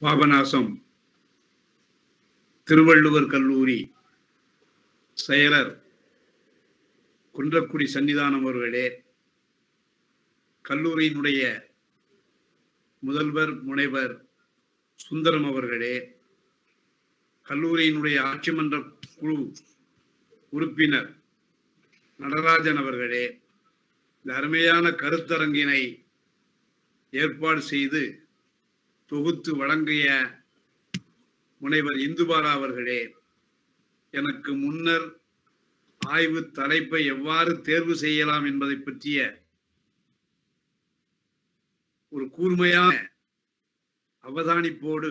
பாபநாசம் திருவள்ளுவர் கல்லூரி செயலர் குன்றக்குடி சன்னிதானம் அவர்களே கல்லூரியினுடைய முதல்வர் முனைவர் சுந்தரம் அவர்களே கல்லூரியினுடைய ஆட்சி மன்ற குழு உறுப்பினர் நடராஜன் அவர்களே இந்த அருமையான கருத்தரங்கினை ஏற்பாடு செய்து தொகுத்து வழங்கிய முனைவர் இந்துபாலா அவர்களே எனக்கு முன்னர் ஆய்வு தலைப்பை எவ்வாறு தேர்வு செய்யலாம் என்பதை பற்றிய ஒரு கூர்மையான அவதானிப்போடு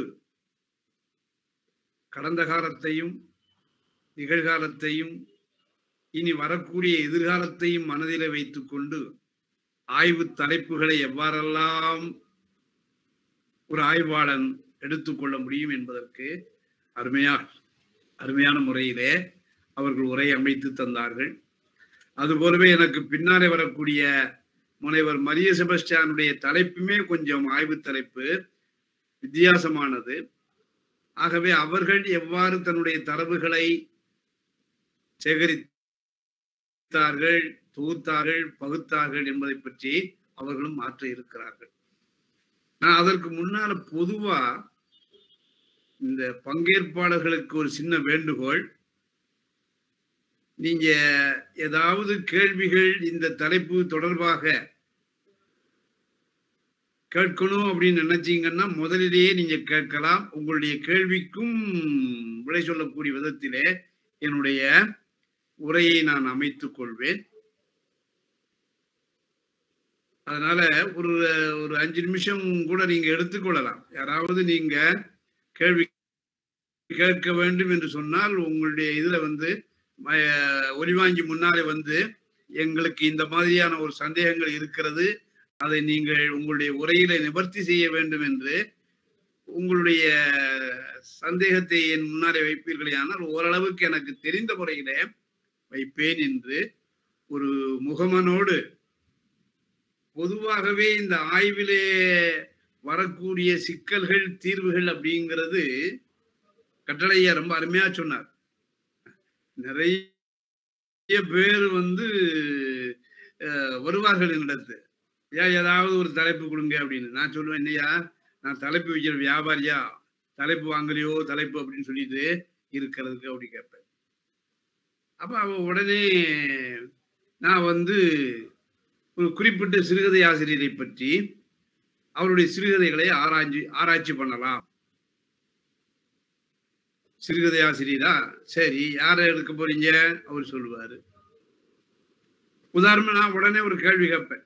கடந்த காலத்தையும் நிகழ்காலத்தையும் இனி வரக்கூடிய எதிர்காலத்தையும் மனதிலே வைத்துக்கொண்டு ஆய்வு தலைப்புகளை எவ்வாறெல்லாம் ஒரு ஆய்வாளன் எடுத்துக்கொள்ள முடியும் என்பதற்கு அருமையா அருமையான முறையிலே அவர்கள் உரை அமைத்து தந்தார்கள் அதுபோலவே எனக்கு பின்னாலே வரக்கூடிய முனைவர் மரிய செபஸ்டியானுடைய தலைப்புமே கொஞ்சம் ஆய்வு தலைப்பு வித்தியாசமானது ஆகவே அவர்கள் எவ்வாறு தன்னுடைய தரவுகளை சேகரித்தார்கள் தொகுத்தார்கள் பகுத்தார்கள் என்பதை பற்றி அவர்களும் மாற்ற இருக்கிறார்கள் நான் அதற்கு முன்னால பொதுவா இந்த பங்கேற்பாளர்களுக்கு ஒரு சின்ன வேண்டுகோள் நீங்க ஏதாவது கேள்விகள் இந்த தலைப்பு தொடர்பாக கேட்கணும் அப்படின்னு நினைச்சீங்கன்னா முதலிலேயே நீங்க கேட்கலாம் உங்களுடைய கேள்விக்கும் விடை சொல்லக்கூடிய விதத்திலே என்னுடைய உரையை நான் அமைத்துக் கொள்வேன் அதனால ஒரு ஒரு அஞ்சு நிமிஷம் கூட நீங்க எடுத்துக்கொள்ளலாம் யாராவது நீங்க கேள்வி கேட்க வேண்டும் என்று சொன்னால் உங்களுடைய இதுல வந்து ஒலிவாங்கி முன்னாலே வந்து எங்களுக்கு இந்த மாதிரியான ஒரு சந்தேகங்கள் இருக்கிறது அதை நீங்கள் உங்களுடைய உரையில நிவர்த்தி செய்ய வேண்டும் என்று உங்களுடைய சந்தேகத்தை என் முன்னாலே வைப்பீர்களே ஆனால் ஓரளவுக்கு எனக்கு தெரிந்த முறையிலே வைப்பேன் என்று ஒரு முகமனோடு பொதுவாகவே இந்த ஆய்விலே வரக்கூடிய சிக்கல்கள் தீர்வுகள் அப்படிங்கிறது கட்டளையா ரொம்ப அருமையா சொன்னார் நிறைய பேர் வந்து வருவார்கள் என்னிடத்து ஏன் ஏதாவது ஒரு தலைப்பு கொடுங்க அப்படின்னு நான் சொல்லுவேன் என்னையா நான் தலைப்பு வைக்கிற வியாபாரியா தலைப்பு வாங்கலையோ தலைப்பு அப்படின்னு சொல்லிட்டு இருக்கிறதுக்கு அப்படி கேட்பேன் அப்ப அவ உடனே நான் வந்து ஒரு குறிப்பிட்ட சிறுகதை ஆசிரியரை பற்றி அவருடைய சிறுகதைகளை ஆராய்ச்சி ஆராய்ச்சி பண்ணலாம் சிறுகதை ஆசிரியரா சரி யாரை எடுக்க போறீங்க அவர் சொல்லுவாரு உதாரணம் நான் உடனே ஒரு கேள்வி கேட்பேன்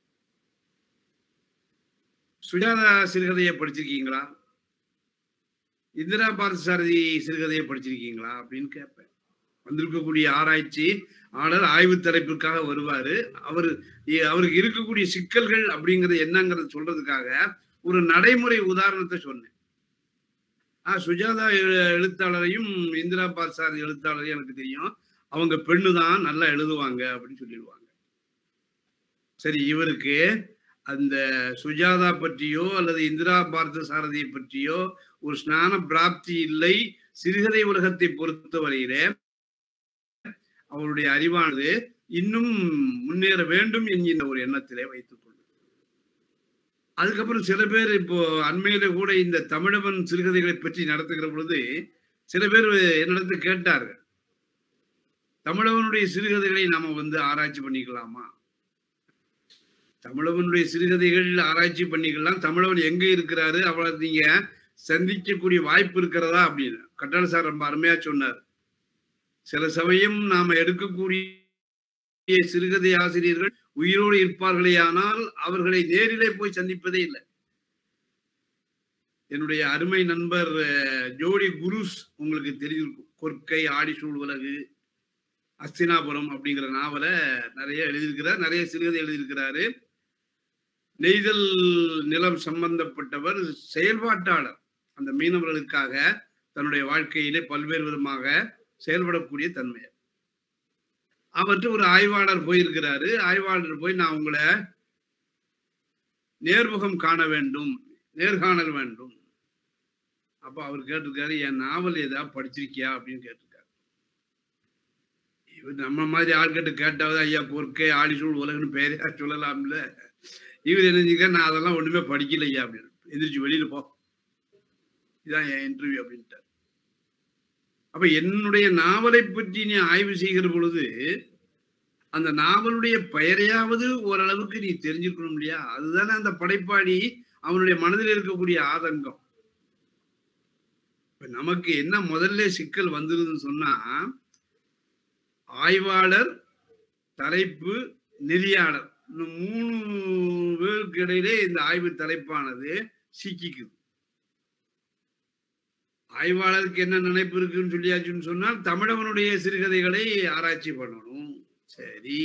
சுஜாதா சிறுகதையை படிச்சிருக்கீங்களா இந்திரா பார்த்தசாரதி சிறுகதையை படிச்சிருக்கீங்களா அப்படின்னு கேட்பேன் வந்திருக்கக்கூடிய ஆராய்ச்சி ஆளர் ஆய்வு தலைப்பிற்காக வருவாரு அவர் அவருக்கு இருக்கக்கூடிய சிக்கல்கள் அப்படிங்கிறது என்னங்கிறத சொல்றதுக்காக ஒரு நடைமுறை உதாரணத்தை சொன்னேன் ஆஹ் சுஜாதா எழுத்தாளரையும் இந்திரா பார்சாரதி எழுத்தாளரையும் எனக்கு தெரியும் அவங்க பெண்ணு தான் நல்லா எழுதுவாங்க அப்படின்னு சொல்லிடுவாங்க சரி இவருக்கு அந்த சுஜாதா பற்றியோ அல்லது இந்திரா பார்த்த சாரதியை பற்றியோ ஒரு ஸ்நான பிராப்தி இல்லை சிறுகதை உலகத்தை பொறுத்தவரையிலே அவருடைய அறிவானது இன்னும் முன்னேற வேண்டும் என்கின்ற ஒரு எண்ணத்திலே வைத்துக் கொள்ளும் அதுக்கப்புறம் சில பேர் இப்போ அண்மையில கூட இந்த தமிழவன் சிறுகதைகளை பற்றி நடத்துகிற பொழுது சில பேர் என்னிடத்து கேட்டார்கள் தமிழவனுடைய சிறுகதைகளை நாம வந்து ஆராய்ச்சி பண்ணிக்கலாமா தமிழவனுடைய சிறுகதைகள் ஆராய்ச்சி பண்ணிக்கலாம் தமிழவன் எங்க இருக்கிறாரு அவளை நீங்க சந்திக்கக்கூடிய வாய்ப்பு இருக்கிறதா அப்படின்னு கட்டாள சார் ரொம்ப அருமையா சொன்னார் சில சமயம் நாம எடுக்கக்கூடிய சிறுகதை ஆசிரியர்கள் உயிரோடு இருப்பார்களே ஆனால் அவர்களை நேரிலே போய் சந்திப்பதே இல்லை என்னுடைய அருமை நண்பர் ஜோடி குருஸ் உங்களுக்கு தெரிஞ்சிருக்கும் கொற்கை ஆடிசூழ் உலகு அஸ்தினாபுரம் அப்படிங்கிற நாவலை நிறைய எழுதியிருக்கிறார் நிறைய சிறுகதை எழுதியிருக்கிறாரு நெய்தல் நிலம் சம்பந்தப்பட்டவர் செயல்பாட்டாளர் அந்த மீனவர்களுக்காக தன்னுடைய வாழ்க்கையிலே பல்வேறு விதமாக செயல்படக்கூடிய தன்மை அவர்கிட்ட ஒரு ஆய்வாளர் போயிருக்கிறாரு ஆய்வாளர் போய் நான் உங்களை நேர்முகம் காண வேண்டும் நேர்காணல் வேண்டும் அப்ப அவர் கேட்டிருக்காரு என் நாவல் ஏதாவது படிச்சிருக்கியா அப்படின்னு கேட்டிருக்காரு இவர் நம்ம மாதிரி ஆள்கிட்ட கேட்டாவது ஐயா பொற்கே ஆடிசூழ் உலகன்னு பேரையா சொல்லலாம்ல இவர் என்ன செஞ்சிருக்காரு, நான் அதெல்லாம் ஒண்ணுமே படிக்கல ஐயா அப்படின்னு எந்திரிச்சு வெளியில போ இதான் என் இன்டர்வியூ அப்படின்ட்டார் அப்ப என்னுடைய நாவலை பற்றி நீ ஆய்வு செய்கிற பொழுது அந்த நாவலுடைய பெயரையாவது ஓரளவுக்கு நீ தெரிஞ்சுக்கணும் இல்லையா அதுதானே அந்த படைப்பாளி அவனுடைய மனதில் இருக்கக்கூடிய ஆதங்கம் இப்ப நமக்கு என்ன முதல்ல சிக்கல் வந்துருதுன்னு சொன்னா ஆய்வாளர் தலைப்பு நெறியாளர் இந்த மூணு பேருக்கு இடையிலே இந்த ஆய்வு தலைப்பானது சிக்கிக்குது ஆய்வாளருக்கு என்ன நினைப்பு இருக்குன்னு சொல்லியாச்சுன்னு சொன்னால் தமிழவனுடைய சிறுகதைகளை ஆராய்ச்சி பண்ணணும் சரி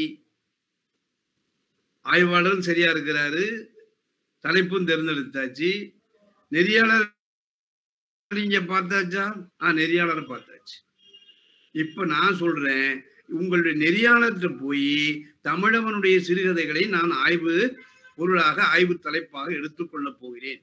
ஆய்வாளரும் சரியா இருக்கிறாரு தலைப்பும் தேர்ந்தெடுத்தாச்சு நெறியாளர் நீங்க பார்த்தாச்சா ஆ நெறியாளரை பார்த்தாச்சு இப்ப நான் சொல்றேன் உங்களுடைய நெறியாளர்கிட்ட போய் தமிழவனுடைய சிறுகதைகளை நான் ஆய்வு பொருளாக ஆய்வு தலைப்பாக எடுத்துக்கொள்ள போகிறேன்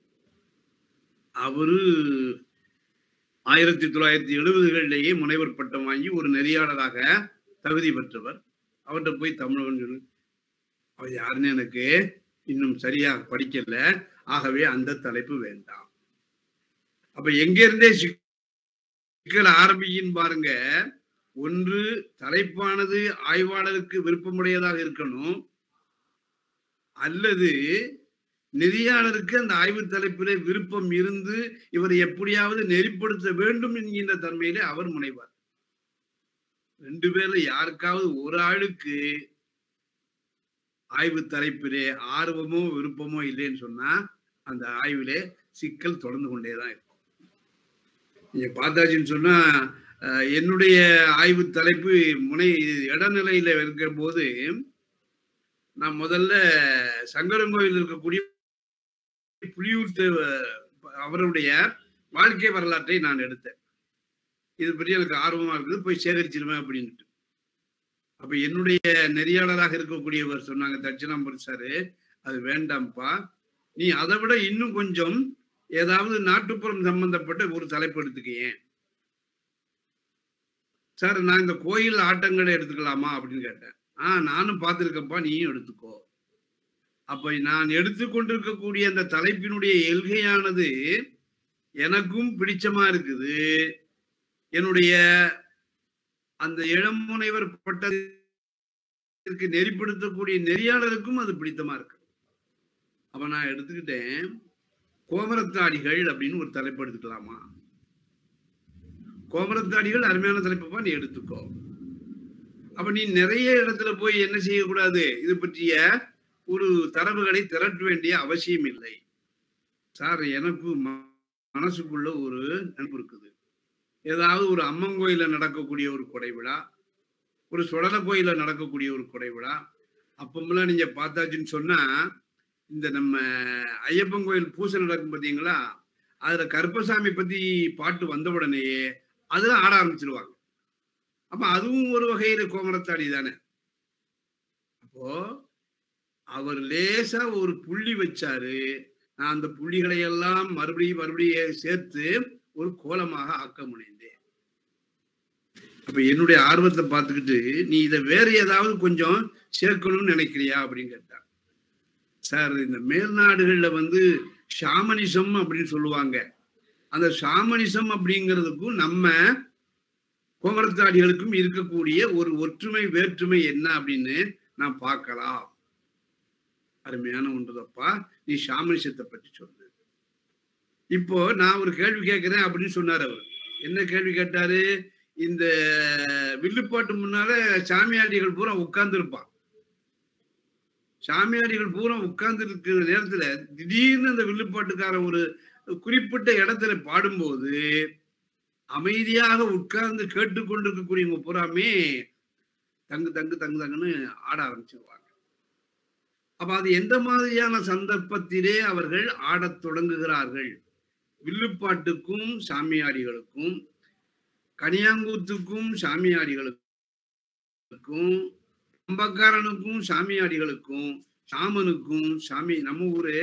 அவரு ஆயிரத்தி தொள்ளாயிரத்தி எழுபதுகளிலேயே முனைவர் பட்டம் வாங்கி ஒரு நெறியாளராக தகுதி பெற்றவர் அவர்கிட்ட போய் தமிழவன் சொல்லு அவர் யாருன்னு எனக்கு இன்னும் சரியாக படிக்கல ஆகவே அந்த தலைப்பு வேண்டாம் அப்ப எங்க இருந்தே சிக்கல் ஆரம்பியின் பாருங்க ஒன்று தலைப்பானது ஆய்வாளருக்கு விருப்பமுடையதாக இருக்கணும் அல்லது நெறியாளருக்கு அந்த ஆய்வு தலைப்பிலே விருப்பம் இருந்து இவரை எப்படியாவது நெறிப்படுத்த வேண்டும் என்கின்ற தன்மையிலே அவர் முனைவார் ரெண்டு பேர்ல யாருக்காவது ஒரு ஆளுக்கு ஆய்வு தலைப்பிலே ஆர்வமோ விருப்பமோ இல்லைன்னு சொன்னா அந்த ஆய்விலே சிக்கல் தொடர்ந்து கொண்டேதான் இருக்கும் நீங்க பார்த்தாச்சுன்னு சொன்னா அஹ், என்னுடைய ஆய்வு தலைப்பு முனை இடநிலையில இருக்கிற போது நான் முதல்ல சங்கரங்கோயில் இருக்கக்கூடிய புலியூர் தேவ- அவருடைய வாழ்க்கை வரலாற்றை நான் எடுத்தேன் இது பற்றி எனக்கு ஆர்வமா இருக்குது போய் சேகரிச்சிருவேன் அப்படின்ட்டு அப்ப என்னுடைய நெறியாளராக இருக்கக்கூடியவர் சொன்னாங்க தட்சிணாம்பரம் சாரு அது வேண்டாம்ப்பா நீ அதை விட இன்னும் கொஞ்சம் ஏதாவது நாட்டுப்புறம் சம்பந்தப்பட்ட ஒரு தலைப்பு எடுத்துக்கேன் சார் நான் இந்த கோயில் ஆட்டங்களை எடுத்துக்கலாமா அப்படின்னு கேட்டேன் ஆ நானும் பார்த்துருக்கப்பா நீயும் எடுத்துக்கோ அப்ப நான் எடுத்துக்கொண்டிருக்கக்கூடிய அந்த தலைப்பினுடைய எல்கையானது எனக்கும் பிடிச்சமா இருக்குது என்னுடைய அந்த இளமுனைவர் பட்டத்திற்கு நெறிப்படுத்தக்கூடிய நெறியாளருக்கும் அது பிடித்தமா இருக்கு அப்ப நான் எடுத்துக்கிட்டேன் கோமரத்தாடிகள் அப்படின்னு ஒரு தலைப்பு எடுத்துக்கலாமா கோமரத்தாடிகள் அருமையான தலைப்பப்பா நீ எடுத்துக்கோ அப்ப நீ நிறைய இடத்துல போய் என்ன செய்யக்கூடாது இது பற்றிய ஒரு தரவுகளை திரட்ட வேண்டிய அவசியம் இல்லை சார் எனக்கு ம- மனசுக்குள்ள ஒரு நினைப்பு இருக்குது ஏதாவது ஒரு அம்மன் கோயில நடக்கக்கூடிய ஒரு கொடை விழா ஒரு சுடல கோயில நடக்கக்கூடிய ஒரு கொடை விழா அப்பமெல்லாம் நீங்க பார்த்தாச்சுன்னு சொன்னா இந்த நம்ம ஐயப்பன் கோயில் பூசை நடக்கும் பார்த்தீங்களா அதுல கருப்பசாமி பத்தி பாட்டு வந்த உடனேயே அதுல ஆட ஆரம்பிச்சிருவாங்க அப்ப அதுவும் ஒரு வகையில கோமரத்தாடி தானே அப்போ அவர் லேசா ஒரு புள்ளி வச்சாரு நான் அந்த புள்ளிகளை எல்லாம் மறுபடியும் மறுபடியும் சேர்த்து ஒரு கோலமாக ஆக்க முனைந்தேன் அப்ப என்னுடைய ஆர்வத்தை பார்த்துக்கிட்டு நீ இதை வேற ஏதாவது கொஞ்சம் சேர்க்கணும்னு நினைக்கிறியா அப்படின்னு கேட்டார் சார் இந்த மேல்நாடுகள்ல வந்து ஷாமனிசம் அப்படின்னு சொல்லுவாங்க அந்த ஷாமனிசம் அப்படிங்கிறதுக்கும் நம்ம கோமரத்தாடிகளுக்கும் இருக்கக்கூடிய ஒரு ஒற்றுமை வேற்றுமை என்ன அப்படின்னு நான் பார்க்கலாம் அருமையான ஒன்றுதப்பா நீ ஷாமனிசத்தை பற்றி சொல்லு இப்போ நான் ஒரு கேள்வி கேட்கிறேன் அப்படின்னு சொன்னார் அவர் என்ன கேள்வி கேட்டாரு இந்த வில்லுப்பாட்டு முன்னால சாமியாடிகள் பூரா உட்கார்ந்து இருப்பான் சாமியாடிகள் பூரா உட்கார்ந்து இருக்கிற நேரத்துல திடீர்னு அந்த வில்லுப்பாட்டுக்காரன் ஒரு குறிப்பிட்ட இடத்துல பாடும்போது அமைதியாக உட்கார்ந்து கேட்டுக்கொண்டிருக்கக்கூடியவங்க பூராமே தங்கு தங்கு தங்கு தங்குன்னு ஆட ஆரம்பிச்சிருவாங்க அப்ப அது எந்த மாதிரியான சந்தர்ப்பத்திலே அவர்கள் ஆடத் தொடங்குகிறார்கள் வில்லுப்பாட்டுக்கும் சாமியாடிகளுக்கும் கனியாங்கூத்துக்கும் சாமியாடிகளுக்கும் கம்பக்காரனுக்கும் சாமியாடிகளுக்கும் சாமனுக்கும் சாமி நம்ம ஊரு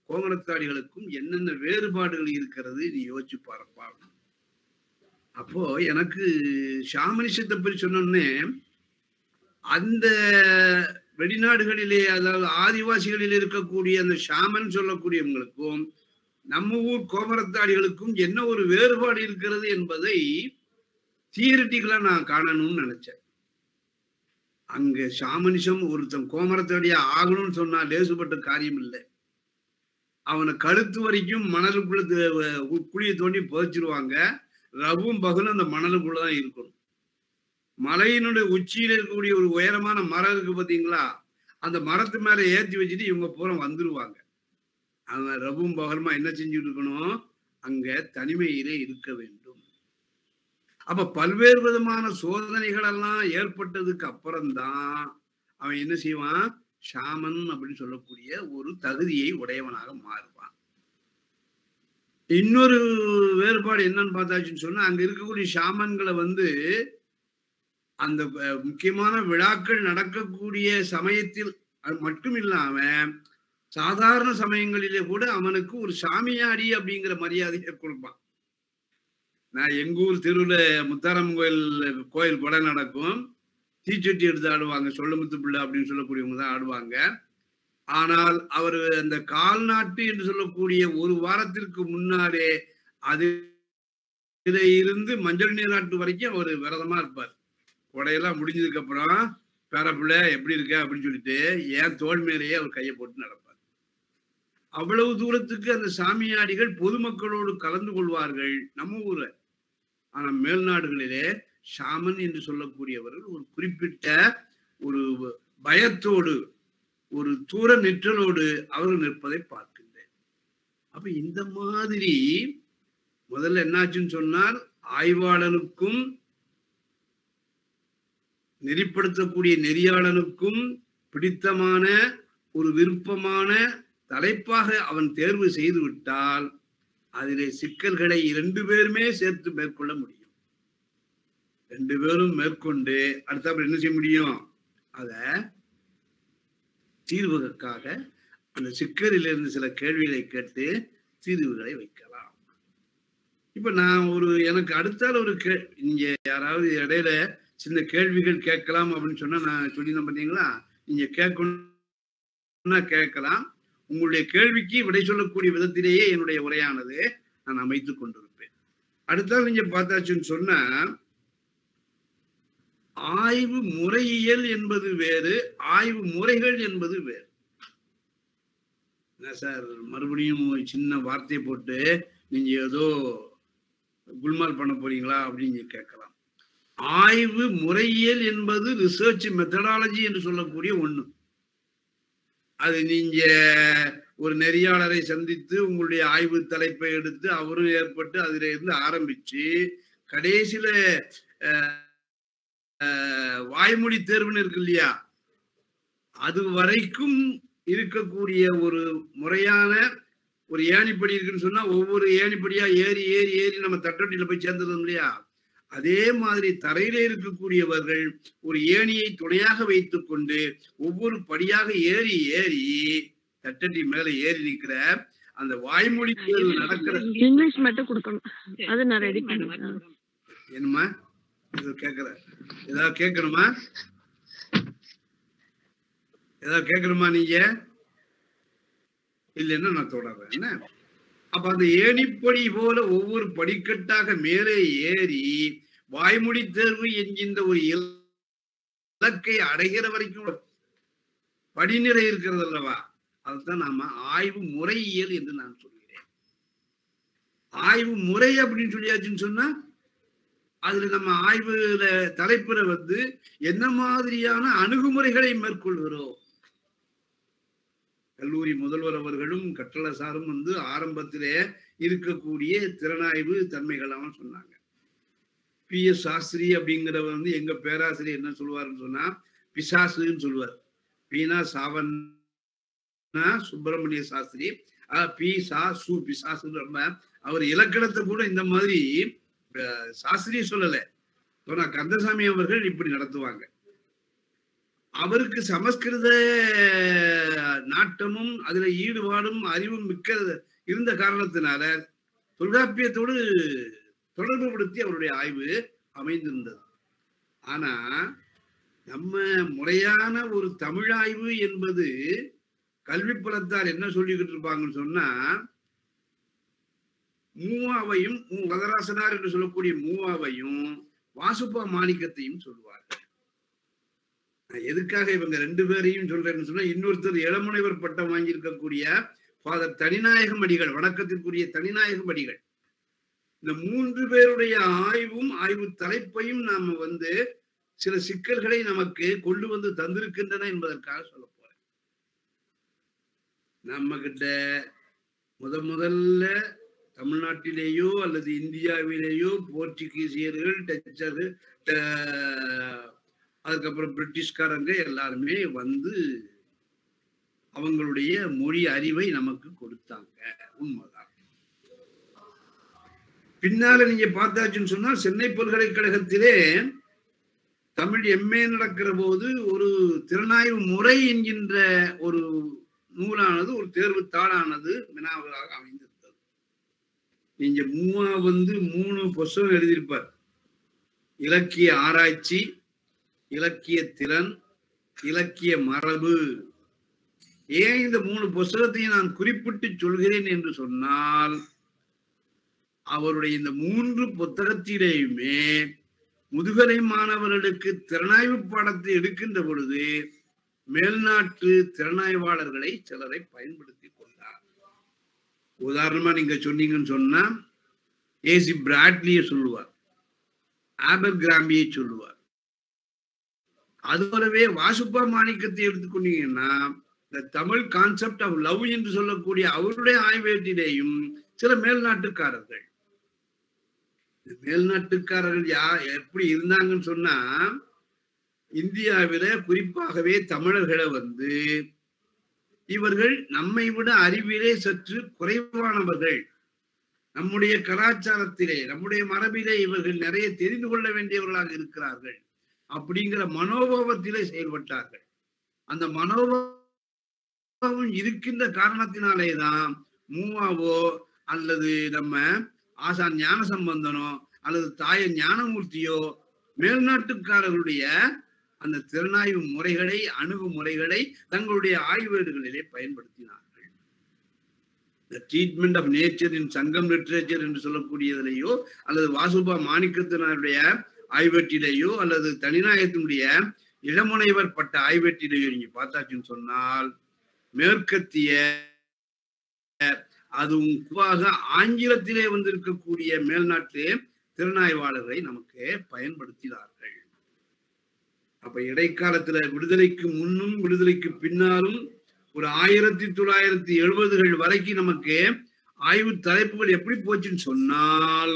கோமரத்தாடிகளுக்கும் என்னென்ன வேறுபாடுகள் இருக்கிறது நீ யோசிச்சு பாருப்பா அப்போ எனக்கு ஷாமனிஷத்தை பற்றி சொன்னோன்னே அந்த வெளிநாடுகளிலே அதாவது ஆதிவாசிகளில் இருக்கக்கூடிய அந்த ஷாமன் சொல்லக்கூடியவங்களுக்கும் நம்ம ஊர் கோமரத்தாடிகளுக்கும் என்ன ஒரு வேறுபாடு இருக்கிறது என்பதை தியரிட்டிக்கலா நான் காணணும்னு நினைச்சேன் அங்க ஷாமனிஷம் ஒருத்தன் கோமரத்தாடியா ஆகணும்னு சொன்னா லேசுப்பட்ட காரியம் இல்லை அவனை கழுத்து வரைக்கும் மணலுக்குள்ள த- கு- குழியை தோண்டி புதைச்சிருவாங்க ரவும் பகலும் அந்த மணலுக்குள்ளதான் இருக்கணும் மலையினுடைய உச்சியில இருக்கக்கூடிய ஒரு உயரமான மரம் இருக்கு பாத்தீங்களா அந்த மரத்து மேல ஏத்தி வச்சுட்டு இவங்க பூரா வந்துருவாங்க அவன் ரவும் பகலுமா என்ன செஞ்சுட்டு இருக்கணும் அங்க தனிமையிலே இருக்க வேண்டும் அப்ப பல்வேறு விதமான சோதனைகள் எல்லாம் ஏற்பட்டதுக்கு அப்புறம்தான் அவன் என்ன செய்வான் ஷாமன் அப்படின்னு சொல்லக்கூடிய ஒரு தகுதியை உடையவனாக மாறுவான் இன்னொரு வேறுபாடு என்னன்னு பார்த்தாச்சுன்னு சொன்னா அங்க இருக்கக்கூடிய ஷாமன்களை வந்து அந்த அஹ், முக்கியமான விழாக்கள் நடக்கக்கூடிய சமயத்தில் அது மட்டும் இல்லாம சாதாரண சமயங்களிலே கூட அவனுக்கு ஒரு சாமியாடி அப்படிங்கிற மரியாதையை கொடுப்பான் நான் எங்க ஊர் தெருவுல முத்தாரம் கோயில் கோயில் கொடை நடக்கும் தீச்சட்டி எடுத்து ஆடுவாங்க சொல்லுமுத்து பிள்ளை அப்படின்னு சொல்லக்கூடியவங்க தான் ஆடுவாங்க ஆனால் அவர் அந்த கால்நாட்டு என்று சொல்லக்கூடிய ஒரு வாரத்திற்கு முன்னாலே அதுல இருந்து மஞ்சள் நீராட்டு வரைக்கும் அவர் விரதமா இருப்பார் கொடையெல்லாம் முடிஞ்சதுக்கு அப்புறம் பேரப்புள்ள எப்படி இருக்க அப்படின்னு சொல்லிட்டு ஏன் தோல் மேலேயே அவர் கையை போட்டு நடப்பார் அவ்வளவு தூரத்துக்கு அந்த சாமியாடிகள் பொதுமக்களோடு கலந்து கொள்வார்கள் நம்ம ஊர்ல ஆனா மேல்நாடுகளிலே ஷாமன் என்று சொல்லக்கூடியவர்கள் ஒரு குறிப்பிட்ட ஒரு பயத்தோடு ஒரு தூர நிற்றலோடு அவர்கள் நிற்பதை பார்க்கின்றேன் அப்ப இந்த மாதிரி முதல்ல என்னாச்சுன்னு சொன்னால் ஆய்வாளனுக்கும் நெறிப்படுத்தக்கூடிய நெறியாளனுக்கும் பிடித்தமான ஒரு விருப்பமான தலைப்பாக அவன் தேர்வு செய்து விட்டால் அதிலே சிக்கல்களை இரண்டு பேருமே சேர்த்து மேற்கொள்ள முடியும் ரெண்டு பேரும் மேற்கொண்டு அடுத்தாப்புல என்ன செய்ய முடியும் அத தீர்வுகளுக்காக அந்த சிக்கலிலிருந்து சில கேள்விகளை கேட்டு தீர்வுகளை வைக்கலாம் இப்ப நான் ஒரு எனக்கு அடுத்தால ஒரு கே இங்க யாராவது இடையில சின்ன கேள்விகள் கேட்கலாம் அப்படின்னு சொன்னா நான் சொல்லியிருந்தேன் பார்த்தீங்களா நீங்க கேட்கணும்னா கேட்கலாம் உங்களுடைய கேள்விக்கு விடை சொல்லக்கூடிய விதத்திலேயே என்னுடைய உரையானது நான் அமைத்துக் கொண்டிருப்பேன் அடுத்தால் நீங்க பார்த்தாச்சுன்னு சொன்னா ஆய்வு முறையியல் என்பது வேறு ஆய்வு முறைகள் என்பது வேறு என்ன சார் மறுபடியும் ஒரு சின்ன வார்த்தையை போட்டு நீங்க ஏதோ குல்மால் பண்ண போறீங்களா அப்படின்னு கேட்கலாம் ஆய்வு முறையியல் என்பது ரிசர்ச் மெத்தடாலஜி என்று சொல்லக்கூடிய ஒண்ணு அது நீங்க ஒரு நெறியாளரை சந்தித்து உங்களுடைய ஆய்வு தலைப்பை எடுத்து அவரும் ஏற்பட்டு அதுல இருந்து ஆரம்பிச்சு கடைசியில அஹ், அஹ், வாய்மொழி தேர்வுன்னு இருக்கு இல்லையா அது வரைக்கும் இருக்கக்கூடிய ஒரு முறையான ஒரு ஏணிப்படி இருக்குன்னு சொன்னா ஒவ்வொரு ஏணிப்படியா ஏறி ஏறி ஏறி நம்ம தட்டட்டில போய் சேர்ந்துருந்தோம் இல்லையா அதே மாதிரி தரையில இருக்கக்கூடியவர்கள் ஒரு ஏணியை துணையாக வைத்துக் கொண்டு ஒவ்வொரு படியாக ஏறி ஏறி தட்டட்டி மேல ஏறி நிக்கிற அந்த வாய்மொழி தேர்வு நடக்கிற இங்கிலீஷ் மட்டும் கொடுக்கணும் அது நான் ரெடி பண்ணுவேன் என்னம்மா இது கேக்குற ஏதாவது கேட்கணுமா ஏதாவது கேட்கணுமா நீங்க இல்லைன்னா நான் தொடர்றேன் என்ன அப்ப அந்த ஏணிப்படி போல ஒவ்வொரு படிக்கட்டாக மேலே ஏறி வாய்மொழி தேர்வு என்கின்ற ஒரு இல- இலக்கை அடைகிற வரைக்கும் படிநிலை இருக்கிறது அல்லவா அதுதான் நாம ஆய்வு முறையியல் என்று நான் சொல்கிறேன் ஆய்வு முறை அப்படின்னு சொல்லியாச்சுன்னு சொன்னா அதுல நம்ம ஆய்வுல தலைப்புல வந்து என்ன மாதிரியான அணுகுமுறைகளை மேற்கொள்கிறோம் கல்லூரி முதல்வர் அவர்களும் கட்டள சாரும் வந்து ஆரம்பத்திலே இருக்கக்கூடிய திறனாய்வு தன்மைகள்லாம் சொன்னாங்க பி எஸ் சாஸ்திரி அப்படிங்கிறவர் வந்து எங்க பேராசிரியர் என்ன சொல்லுவாருன்னு சொன்னா பிசாசுன்னு சொல்லுவார் பீனா சாவண்ணா சுப்பிரமணிய சாஸ்திரி அஹ் பி சா சு பிசாசுன்னு ரொம்ப அவர் இலக்கணத்தை கூட இந்த மாதிரி அஹ், சாஸ்திரியே சொல்லல சொன்னா கந்தசாமி அவர்கள் இப்படி நடத்துவாங்க அவருக்கு சமஸ்கிருத நாட்டமும் அதுல ஈடுபாடும் அறிவும் மிக்க இருந்த காரணத்தினால தொல்காப்பியத்தோடு தொடர்புபடுத்தி அவருடைய ஆய்வு அமைந்திருந்தது ஆனா நம்ம முறையான ஒரு தமிழ் ஆய்வு என்பது கல்வி புலத்தார் என்ன சொல்லிக்கிட்டு இருப்பாங்கன்னு சொன்னா மூவாவையும் மூ வரதராசனார் என்று சொல்லக்கூடிய மூவாவையும் வாசுப்பா மாணிக்கத்தையும் சொல்லுவார்கள் நான் எதுக்காக இவங்க ரெண்டு பேரையும் சொல்றேன்னு சொன்னா இன்னொருத்தர் இளமுனைவர் பட்டம் வாங்கியிருக்கக்கூடிய ஃபாதர் தனிநாயகம் அடிகள் வணக்கத்திற்குரிய தனிநாயகம் அடிகள் இந்த மூன்று பேருடைய ஆய்வும் ஆய்வு தலைப்பையும் நாம வந்து சில சிக்கல்களை நமக்கு கொண்டு வந்து தந்திருக்கின்றன என்பதற்காக சொல்ல போறேன் நம்ம கிட்ட முத முதல்ல தமிழ்நாட்டிலேயோ அல்லது இந்தியாவிலேயோ போர்ச்சுகீசியர்கள் டச்சர்கள் அதுக்கப்புறம் பிரிட்டிஷ்காரங்க எல்லாருமே வந்து அவங்களுடைய மொழி அறிவை நமக்கு கொடுத்தாங்க உண்மைதான் பின்னால நீங்க பார்த்தாச்சுன்னு சொன்னால் சென்னை பல்கலைக்கழகத்திலே தமிழ் எம்ஏ நடக்கிற போது ஒரு திறனாய்வு முறை என்கின்ற ஒரு நூலானது ஒரு தேர்வு தாளானது வினாவலாக அமைந்திருந்தது நீங்க மூவா வந்து மூணு புஸ்தகம் எழுதியிருப்பார் இலக்கிய ஆராய்ச்சி இலக்கிய திறன் இலக்கிய மரபு ஏன் இந்த மூணு புஸ்தகத்தையும் நான் குறிப்பிட்டு சொல்கிறேன் என்று சொன்னால் அவருடைய இந்த மூன்று புத்தகத்திலேயுமே முதுகலை மாணவர்களுக்கு திறனாய்வு பாடத்தை எடுக்கின்ற பொழுது மேல்நாட்டு திறனாய்வாளர்களை சிலரை பயன்படுத்தி கொண்டார் உதாரணமா நீங்க சொன்னீங்கன்னு சொன்னா ஏசி பிராட்லிய சொல்லுவார் ஆபர் கிராம்பியை சொல்லுவார் அது போலவே வாசுப்பா மாணிக்கத்தை எடுத்துக்கொண்டீங்கன்னா இந்த தமிழ் கான்செப்ட் ஆஃப் லவ் என்று சொல்லக்கூடிய அவருடைய ஆய்வேட்டிலேயும் சில மேல்நாட்டுக்காரர்கள் மேல்நாட்டுக்காரர்கள் யா எப்படி இருந்தாங்கன்னு சொன்னா இந்தியாவில குறிப்பாகவே தமிழர்களை வந்து இவர்கள் நம்மை விட அறிவிலே சற்று குறைவானவர்கள் நம்முடைய கலாச்சாரத்திலே நம்முடைய மரபிலே இவர்கள் நிறைய தெரிந்து கொள்ள வேண்டியவர்களாக இருக்கிறார்கள் அப்படிங்கிற மனோபாவத்திலே செயல்பட்டார்கள் அந்த மனோபாவம் இருக்கின்ற காரணத்தினாலே தான் மூவாவோ அல்லது நம்ம ஆசான் ஞான சம்பந்தனோ அல்லது தாய ஞானமூர்த்தியோ மேல்நாட்டுக்காரர்களுடைய அந்த திறனாய்வு முறைகளை அணுகுமுறைகளை தங்களுடைய ஆய்வேடுகளிலே பயன்படுத்தினார்கள் the treatment of nature in Sangam literature என்று சொல்லக்கூடியதிலேயோ அல்லது வாசுபா மாணிக்கத்தினருடைய ஆய்வேட்டிலேயோ அல்லது தனிநாயகத்தினுடைய இளமுனைவர் பட்ட ஆய்வேட்டிலேயோ நீங்க பார்த்தாச்சுன்னு சொன்னால் மேற்கத்திய அதுவும் குறிப்பாக ஆங்கிலத்திலே வந்திருக்கக்கூடிய மேல்நாட்டு திறனாய்வாளர்களை நமக்கு பயன்படுத்தினார்கள் அப்ப இடைக்காலத்துல விடுதலைக்கு முன்னும் விடுதலைக்கு பின்னாலும் ஒரு ஆயிரத்தி தொள்ளாயிரத்தி எழுபதுகள் வரைக்கும் நமக்கு ஆய்வு தலைப்புகள் எப்படி போச்சுன்னு சொன்னால்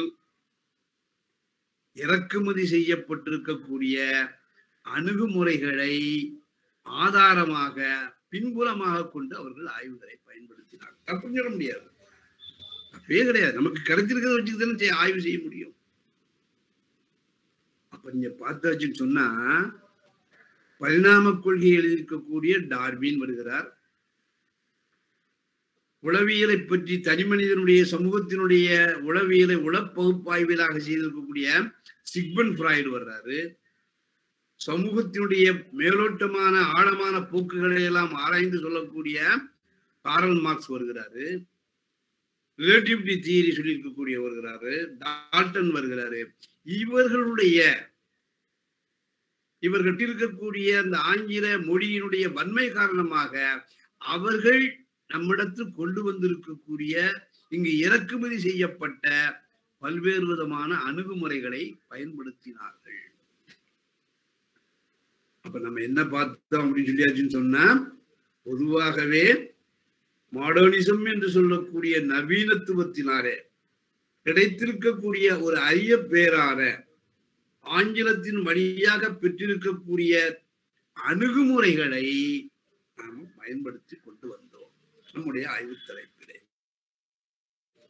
இறக்குமதி செய்யப்பட்டிருக்கக்கூடிய அணுகுமுறைகளை ஆதாரமாக பின்புலமாக கொண்டு அவர்கள் ஆய்வுகளை பயன்படுத்தினார் தப்புன்னு சொல்ல முடியாது தப்பே கிடையாது நமக்கு கிடைச்சிருக்கிறத வச்சுட்டு தானே செய்ய- ஆய்வு செய்ய முடியும் அப்ப நீங்க பார்த்தாச்சுன்னு சொன்னா பரிணாம கொள்கை எழுதியிருக்கக்கூடிய டார்வின் வருகிறார் உளவியலை பற்றி தனி மனிதனுடைய சமூகத்தினுடைய உளவியலை உளப்பகுப்பாய்வியலாக செய்திருக்கக்கூடிய சிக்மன் ஃப்ராய்டு வர்றாரு சமூகத்தினுடைய மேலோட்டமான ஆழமான போக்குகளை எல்லாம் ஆராய்ந்து சொல்லக்கூடிய காரல் மார்க்ஸ் வருகிறாரு ரிலேட்டிவிட்டி தியரி சொல்லியிருக்கக்கூடிய வருகிறாரு டால்டன் வருகிறாரு இவர்களுடைய இவர்கள் இருக்கக்கூடிய அந்த ஆங்கில மொழியினுடைய வன்மை காரணமாக அவர்கள் நம்மிடத்தில் கொண்டு வந்திருக்கக்கூடிய இங்கு இறக்குமதி செய்யப்பட்ட பல்வேறு விதமான அணுகுமுறைகளை பயன்படுத்தினார்கள் அப்ப நம்ம என்ன பார்த்தோம் அப்படின்னு சொல்லியாச்சுன்னு சொன்னா பொதுவாகவே மாடர்னிசம் என்று சொல்லக்கூடிய நவீனத்துவத்தினாலே கிடைத்திருக்கக்கூடிய ஒரு அரிய பேரான ஆங்கிலத்தின் வழியாக பெற்றிருக்கக்கூடிய அணுகுமுறைகளை நாம் பயன்படுத்தி கொண்டு வந்தோம் நம்முடைய ஆய்வு தலைப்பிலே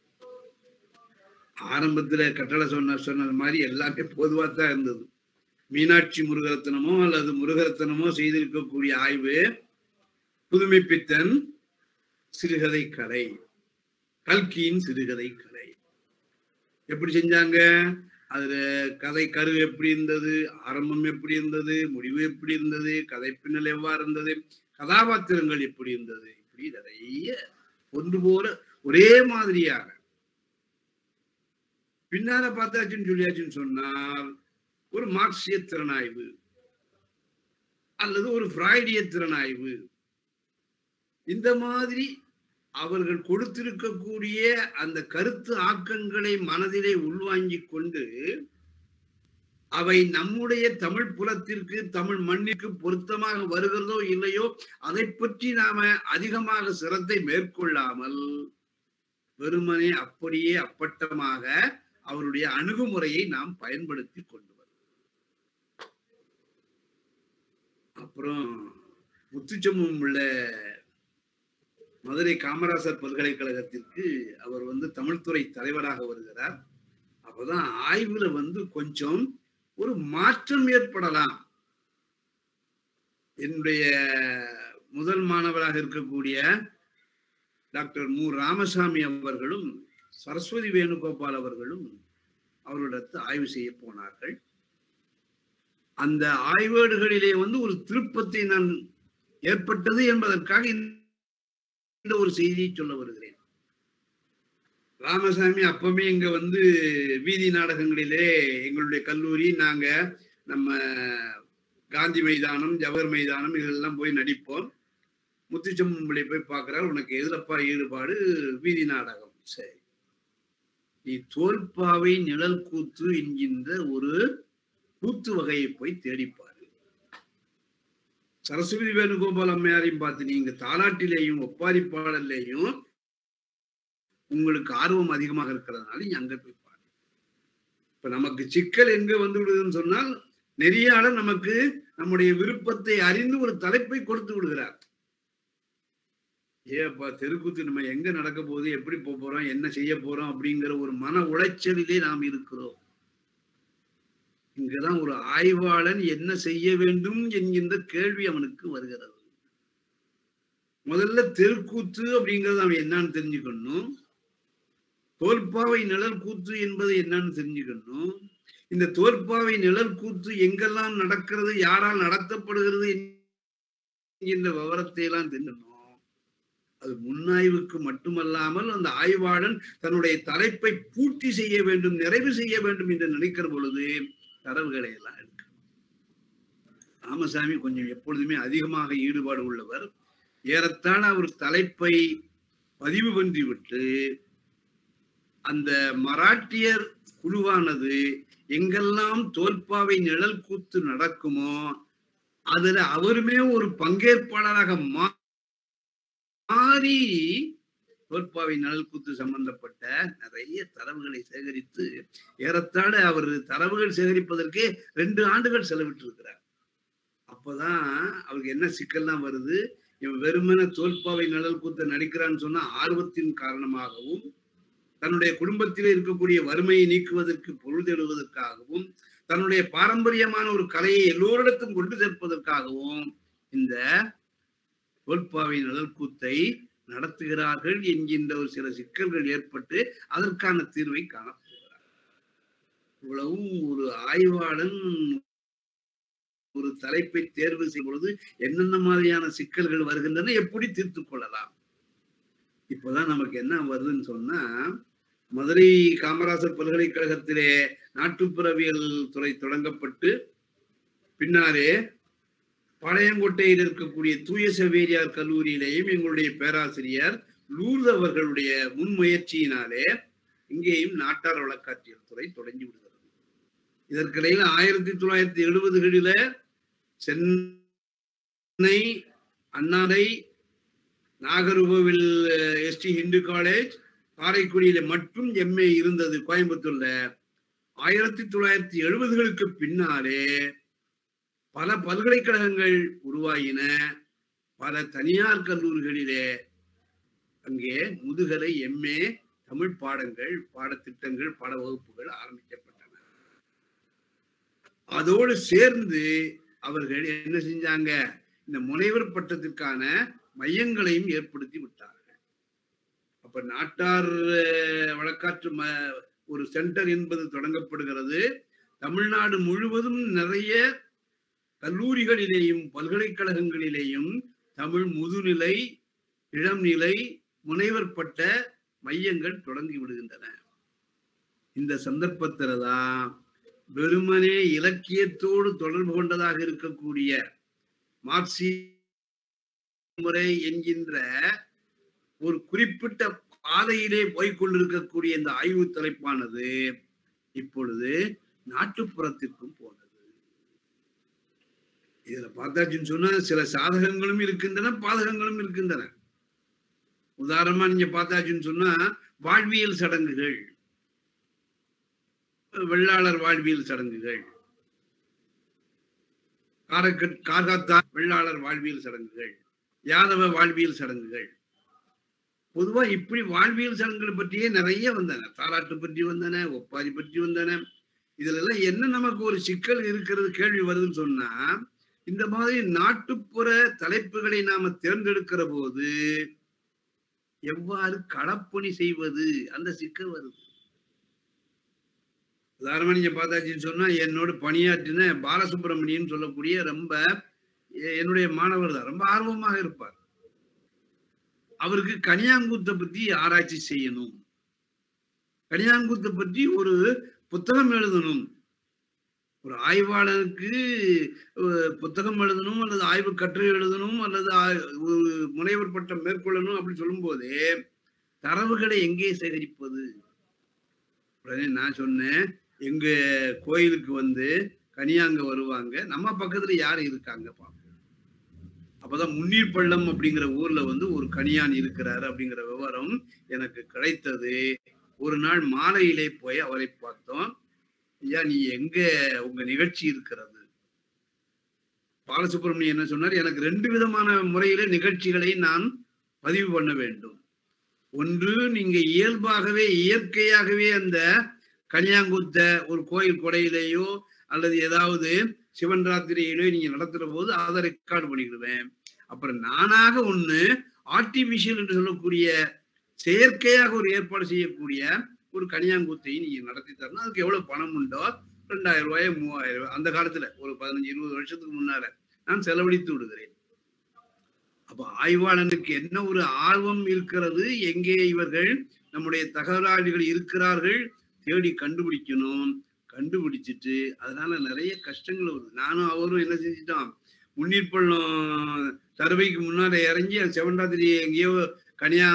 ஆரம்பத்துல கட்டளை சொன்ன சொன்னது மாதிரி எல்லாமே பொதுவா தான் இருந்தது மீனாட்சி முருகரத்னமோ அல்லது முருகரத்னமோ செய்திருக்கக்கூடிய ஆய்வு புதுமைப்பித்தன் சிறுகதை கலை கல்கியின் சிறுகதை கலை எப்படி செஞ்சாங்க அதுல கதை கரு எப்படி இருந்தது ஆரம்பம் எப்படி இருந்தது முடிவு எப்படி இருந்தது கதை பின்னல் எவ்வாறு இருந்தது கதாபாத்திரங்கள் எப்படி இருந்தது இப்படி நிறைய ஒன்று போல ஒரே மாதிரியாக பின்னால பார்த்தாச்சுன்னு சொல்லியாச்சுன்னு சொன்னால் ஒரு மார்க்சிய திறனாய்வு அல்லது ஒரு ஃப்ராய்டிய திறனாய்வு இந்த மாதிரி அவர்கள் கொடுத்திருக்கக்கூடிய அந்த கருத்து ஆக்கங்களை மனதிலே உள்வாங்கிக் கொண்டு அவை நம்முடைய தமிழ் புலத்திற்கு தமிழ் மண்ணிற்கு பொருத்தமாக வருகிறதோ இல்லையோ அதை பற்றி நாம அதிகமாக சிரத்தை மேற்கொள்ளாமல் வெறுமனே அப்படியே அப்பட்டமாக அவருடைய அணுகுமுறையை நாம் பயன்படுத்தி கொண்டு வரோம் அப்புறம் முத்துச்சமும் உள்ள மதுரை காமராசர் பல்கலைக்கழகத்திற்கு அவர் வந்து தமிழ்துறை தலைவராக வருகிறார் அப்பதான் ஆய்வுல வந்து கொஞ்சம் ஒரு மாற்றம் ஏற்படலாம் என்னுடைய முதல் மாணவராக இருக்கக்கூடிய டாக்டர் மு ராமசாமி அவர்களும் சரஸ்வதி வேணுகோபால் அவர்களும் அவரிடத்து ஆய்வு செய்ய போனார்கள் அந்த ஆய்வேடுகளிலே வந்து ஒரு திருப்பத்தை நான் ஏற்பட்டது என்பதற்காக இந்த ஒரு செய்தியை சொல்ல வருகிறேன் ராமசாமி அப்பவுமே இங்க வந்து வீதி நாடகங்களிலே எங்களுடைய கல்லூரி நாங்க நம்ம காந்தி மைதானம் ஜவஹர் மைதானம் இதெல்லாம் போய் நடிப்போம் முத்துச்சம்பளை போய் பார்க்கிறார் உனக்கு எதுலப்பா ஈடுபாடு வீதி நாடகம் சரி நீ தோல்பாவை நிழல் கூத்து என்கின்ற ஒரு கூத்து வகையை போய் தேடிப்பாரு சரஸ்வதி வேணுகோபால் அம்மையாரையும் பார்த்து நீங்க தாலாட்டிலேயும் ஒப்பாரி பாடல்லையும் உங்களுக்கு ஆர்வம் அதிகமாக இருக்கிறதுனால நீ அங்க போய் பாரு இப்ப நமக்கு சிக்கல் எங்க வந்து விடுதுன்னு சொன்னால் நெறியாளர் நமக்கு நம்முடைய விருப்பத்தை அறிந்து ஒரு தலைப்பை கொடுத்து விடுகிறார் ஏப்பா தெருக்கூத்து நம்ம எங்க நடக்க போகுது எப்படி போக போறோம் என்ன செய்ய போறோம் அப்படிங்கிற ஒரு மன உளைச்சலிலே நாம் இருக்கிறோம் இங்கதான் ஒரு ஆய்வாளன் என்ன செய்ய வேண்டும் என்கின்ற கேள்வி அவனுக்கு வருகிறது முதல்ல தெருக்கூத்து அப்படிங்கறது அவன் என்னன்னு தெரிஞ்சுக்கணும் தோல்பாவை நிழல் கூத்து என்பது என்னன்னு தெரிஞ்சுக்கணும் இந்த தோற்பாவை நிழல் கூத்து எங்கெல்லாம் நடக்கிறது யாரால் நடத்தப்படுகிறது என்கின்ற விவரத்தை எல்லாம் தெரிஞ்சுக்கணும் அது முன்னாய்வுக்கு மட்டுமல்லாமல் அந்த ஆய்வாளன் தன்னுடைய தலைப்பை பூர்த்தி செய்ய வேண்டும் நிறைவு செய்ய வேண்டும் என்று நினைக்கிற பொழுது தரவுகளை எல்லாம் எடுக்கணும் ராமசாமி கொஞ்சம் எப்பொழுதுமே அதிகமாக ஈடுபாடு உள்ளவர் ஏறத்தாழ அவர் தலைப்பை பதிவு பண்ணிவிட்டு அந்த மராட்டியர் குழுவானது எங்கெல்லாம் தோல்பாவை நிழல் கூத்து நடக்குமோ அதுல அவருமே ஒரு பங்கேற்பாளராக மாறி தோல்பாவை நிழல் கூத்து சம்பந்தப்பட்ட நிறைய தரவுகளை சேகரித்து ஏறத்தாழ அவர் தரவுகள் சேகரிப்பதற்கே ரெண்டு ஆண்டுகள் செலவிட்டு இருக்கிறார் அப்பதான் அவருக்கு என்ன சிக்கல்லாம் வருது இவன் வெறுமன தோல்பாவை நிழல் கூத்த நடிக்கிறான்னு சொன்னா ஆர்வத்தின் காரணமாகவும் தன்னுடைய குடும்பத்திலே இருக்கக்கூடிய வறுமையை நீக்குவதற்கு பொருள் தேடுவதற்காகவும் தன்னுடைய பாரம்பரியமான ஒரு கலையை எல்லோரிடத்தும் கொண்டு சேர்ப்பதற்காகவும் இந்த தோல்பாவை நிழல்கூத்தை நடத்துகிறார்கள் என்கின்ற ஒரு சில சிக்கல்கள் ஏற்பட்டு அதற்கான தீர்வை காணப்படுகிறார் இவ்வளவும் ஒரு ஆய்வாளன் ஒரு தலைப்பை தேர்வு செய்யும் பொழுது என்னென்ன மாதிரியான சிக்கல்கள் வருகின்றன எப்படி தீர்த்து கொள்ளலாம் இப்போதான் நமக்கு என்ன வருதுன்னு சொன்னா மதுரை காமராசர் பல்கலைக்கழகத்திலே நாட்டுப்புறவியல் துறை தொடங்கப்பட்டு பின்னாரே பாளையங்கோட்டையில் இருக்கக்கூடிய தூய செவேரியார் கல்லூரியிலேயும் எங்களுடைய பேராசிரியர் லூர்து அவர்களுடைய முன்முயற்சியினாலே இங்கேயும் நாட்டார் வழக்காற்றியல் துறை தொடங்கி விடுகிறது இதற்கிடையில் ஆயிரத்தி தொள்ளாயிரத்தி எழுபதுகளில சென்னை அண்ணாரை நாகர்கோவில் எஸ்டி ஹிந்து காலேஜ் காரைக்குடியில மட்டும் எம்ஏ இருந்தது கோயம்புத்தூர்ல ஆயிரத்தி தொள்ளாயிரத்தி எழுபதுகளுக்கு பின்னாலே பல பல்கலைக்கழகங்கள் உருவாகின பல தனியார் கல்லூரிகளிலே அங்கே முதுகலை எம்ஏ தமிழ் பாடங்கள் பாடத்திட்டங்கள் பாட வகுப்புகள் ஆரம்பிக்கப்பட்டன அதோடு சேர்ந்து அவர்கள் என்ன செஞ்சாங்க இந்த முனைவர் பட்டத்திற்கான மையங்களையும் ஏற்படுத்தி விட்டார்கள் அப்ப நாட்டார் அஹ், வழக்காற்று ம- ஒரு சென்டர் என்பது தொடங்கப்படுகிறது தமிழ்நாடு முழுவதும் நிறைய கல்லூரிகளிலேயும் பல்கலைக்கழகங்களிலேயும் தமிழ் முதுநிலை இளம்நிலை முனைவர் பட்ட மையங்கள் தொடங்கி விடுகின்றன இந்த சந்தர்ப்பத்துல தான் வெறுமனே இலக்கியத்தோடு தொடர்பு கொண்டதாக இருக்கக்கூடிய மார்க்சிய முறை என்கின்ற ஒரு குறிப்பிட்ட பாதையிலே போய்கொண்டிருக்கக்கூடிய இந்த ஆய்வு தலைப்பானது இப்பொழுது நாட்டுப்புறத்திற்கும் போனது இதுல பார்த்தாச்சுன்னு சொன்னா சில சாதகங்களும் இருக்கின்றன பாதகங்களும் இருக்கின்றன உதாரணமா நீங்க பார்த்தாச்சுன்னு சொன்னா வாழ்வியல் சடங்குகள் வெள்ளாளர் வாழ்வியல் சடங்குகள் காரக்கட் கார்காத்தா வெள்ளாளர் வாழ்வியல் சடங்குகள் யாதவ வாழ்வியல் சடங்குகள் பொதுவா இப்படி வாழ்வியல் சடங்குகள் பற்றியே நிறைய வந்தன தாலாட்டு பற்றி வந்தன ஒப்பாரி பற்றி வந்தன இதுல எல்லாம் என்ன நமக்கு ஒரு சிக்கல் இருக்கிறது கேள்வி வருதுன்னு சொன்னா இந்த மாதிரி நாட்டுப்புற தலைப்புகளை நாம தேர்ந்தெடுக்கிற போது எவ்வாறு களப்பணி செய்வது அந்த சிக்கல் வருது உதாரணமா நீங்க பார்த்தாச்சுன்னு சொன்னா என்னோட பணியாற்றின பாலசுப்ரமணியன் சொல்லக்கூடிய ரொம்ப எ- என்னுடைய மாணவர் தான் ரொம்ப ஆர்வமாக இருப்பார் அவருக்கு கனியாங்குத்தை பத்தி ஆராய்ச்சி செய்யணும் கனியாங்குத்தை பற்றி ஒரு புத்தகம் எழுதணும் ஒரு ஆய்வாளருக்கு அஹ், புத்தகம் எழுதணும் அல்லது ஆய்வு கட்டுரை எழுதணும் அல்லது ஆய்- ஒரு முனைவர் பட்டம் மேற்கொள்ளணும் அப்படின்னு சொல்லும் போதே தரவுகளை எங்கே சேகரிப்பது உடனே நான் சொன்னேன் எங்க கோயிலுக்கு வந்து கனியாங்க வருவாங்க நம்ம பக்கத்துல யார் இருக்காங்க பார்ப்போம் அப்பதான் முன்னீர் பள்ளம் அப்படிங்கிற ஊர்ல வந்து ஒரு கனியான் இருக்கிறாரு அப்படிங்கிற விவரம் எனக்கு கிடைத்தது ஒரு நாள் மாலையிலே போய் அவரை பார்த்தோம் ஐயா நீ எங்க உங்க நிகழ்ச்சி இருக்கிறது பாலசுப்ரமணியம் என்ன சொன்னார் எனக்கு ரெண்டு விதமான முறையில நிகழ்ச்சிகளை நான் பதிவு பண்ண வேண்டும் ஒன்று நீங்க இயல்பாகவே இயற்கையாகவே அந்த கன்னியாங்குத்த ஒரு கோயில் கொடையிலேயோ அல்லது ஏதாவது சிவன் ராத்திரியிலோ நீங்க நடத்துற போது அதை ரெக்கார்டு பண்ணிக்கிடுவேன் அப்புறம் நானாக ஒண்ணு ஆர்டிபிஷியல் என்று சொல்லக்கூடிய செயற்கையாக ஒரு ஏற்பாடு செய்யக்கூடிய ஒரு கன்னியாங்குத்தை நீங்க நடத்தி தரணும் அதுக்கு எவ்வளவு பணம் உண்டோ ரெண்டாயிரம் ரூபாய் மூவாயிரம் ரூபாய் அந்த காலத்துல ஒரு பதினஞ்சு இருபது வருஷத்துக்கு முன்னால நான் செலவழித்து விடுகிறேன் அப்ப ஆய்வாளனுக்கு என்ன ஒரு ஆர்வம் இருக்கிறது எங்கே இவர்கள் நம்முடைய தகவலாளிகள் இருக்கிறார்கள் தேடி கண்டுபிடிக்கணும் கண்டுபிடிச்சிட்டு அதனால நிறைய கஷ்டங்கள் வருது நானும் அவரும் என்ன செஞ்சிட்டோம் முன்னீர் பள்ளம் தருவைக்கு முன்னாடி இறங்கி அந்த செவன்றாத்திரி எங்கேயோ கனியா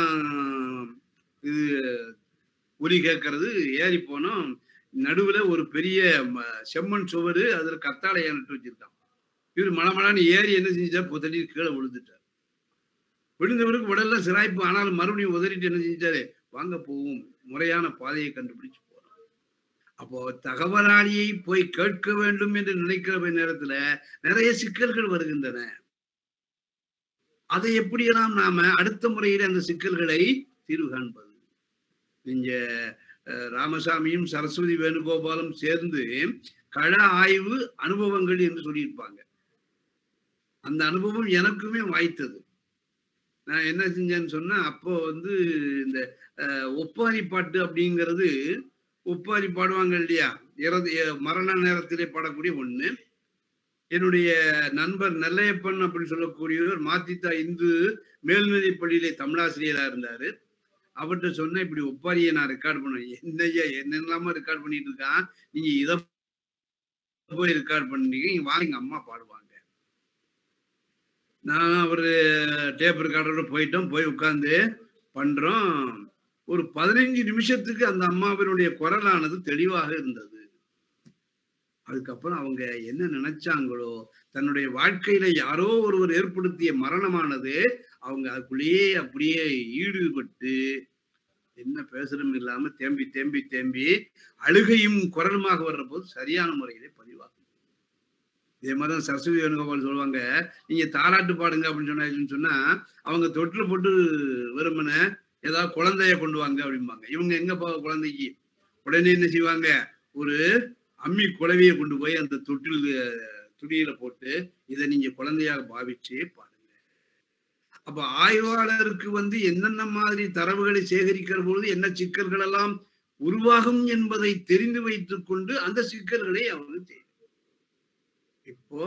இது ஒலி கேட்கறது ஏறி போனோம் நடுவுல ஒரு பெரிய ம- செம்மண் சுவரு அதுல கத்தாழையா நட்டு வச்சிருக்கான் இவர் மலமலான்னு ஏறி என்ன செஞ்சா புதடி கீழே விழுந்துட்டார் விழுந்தவருக்கு உடல்ல சிராய்ப்பு ஆனாலும் மறுபடியும் உதறிட்டு என்ன செஞ்சாரு வாங்க போவோம் முறையான பாதையை கண்டுபிடிச்சு போறோம் அப்போ தகவலாளியை போய் கேட்க வேண்டும் என்று நினைக்கிற நேரத்துல நிறைய சிக்கல்கள் வருகின்றன அதை எப்படியெல்லாம் நாம அடுத்த முறையில் அந்த சிக்கல்களை தீர்வு காண்பது நீங்க அஹ், ராமசாமியும் சரஸ்வதி வேணுகோபாலும் சேர்ந்து கள ஆய்வு அனுபவங்கள் என்று சொல்லியிருப்பாங்க அந்த அனுபவம் எனக்குமே வாய்த்தது நான் என்ன செஞ்சேன்னு சொன்னா அப்போ வந்து இந்த அஹ், ஒப்பாரி பாட்டு அப்படிங்கிறது ஒப்பாரி பாடுவாங்க இல்லையா இறந்து எ- மரண நேரத்திலே பாடக்கூடிய ஒண்ணு என்னுடைய நண்பர் நெல்லையப்பன் அப்படின்னு சொல்லக்கூடியவர் மாத்தித்தா இந்து மேல்நிலை பள்ளியிலே தமிழாசிரியரா இருந்தாரு அவர்கிட்ட சொன்னேன் இப்படி ஒப்பாரியை நான் ரெக்கார்ட் பண்ணேன் என்னய்யா என்னெல்லாம ரெக்கார்ட் பண்ணிட்டு இருக்கான் நீங்க இதை போய் ரெக்கார்ட் பண்ணீங்க இங்க வாங்க எங்க அம்மா பாடுவாங்க நான் அவரு டேப் ரெக்கார்டரோட போயிட்டோம் போய் உட்கார்ந்து பண்றோம் ஒரு பதினைஞ்சு நிமிஷத்துக்கு அந்த அம்மாவினுடைய குரலானது தெளிவாக இருந்தது அதுக்கப்புறம் அவங்க என்ன நினைச்சாங்களோ தன்னுடைய வாழ்க்கையில யாரோ ஒருவர் ஏற்படுத்திய மரணமானது அவங்க அதுக்குள்ளேயே அப்படியே ஈடுபட்டு என்ன பேசுறதும் இல்லாம தேம்பி தேம்பி தேம்பி அழுகையும் குரலுமாக வர்ற போது சரியான முறையிலே பதிவாகும் இதே மாதிரி தான் சரஸ்வதி வேணுகோபால் சொல்லுவாங்க நீங்க தாலாட்டு பாடுங்க அப்படின்னு சொன்னாச்சுன்னு சொன்னா அவங்க தொட்டில போட்டு வெறுமன ஏதாவது குழந்தைய கொண்டு வாங்க அப்படிம்பாங்க இவங்க எங்க போக குழந்தைக்கு உடனே என்ன செய்வாங்க ஒரு அம்மி குழவியை கொண்டு போய் அந்த தொட்டில் அஹ், துணியில போட்டு இதை நீங்க குழந்தையாக பாவிச்சே பாருங்க அப்ப ஆய்வாளருக்கு வந்து என்னென்ன மாதிரி தரவுகளை சேகரிக்கிற பொழுது என்ன சிக்கல்கள் எல்லாம் உருவாகும் என்பதை தெரிந்து வைத்துக் கொண்டு அந்த சிக்கல்களை அவர் செய்யும் இப்போ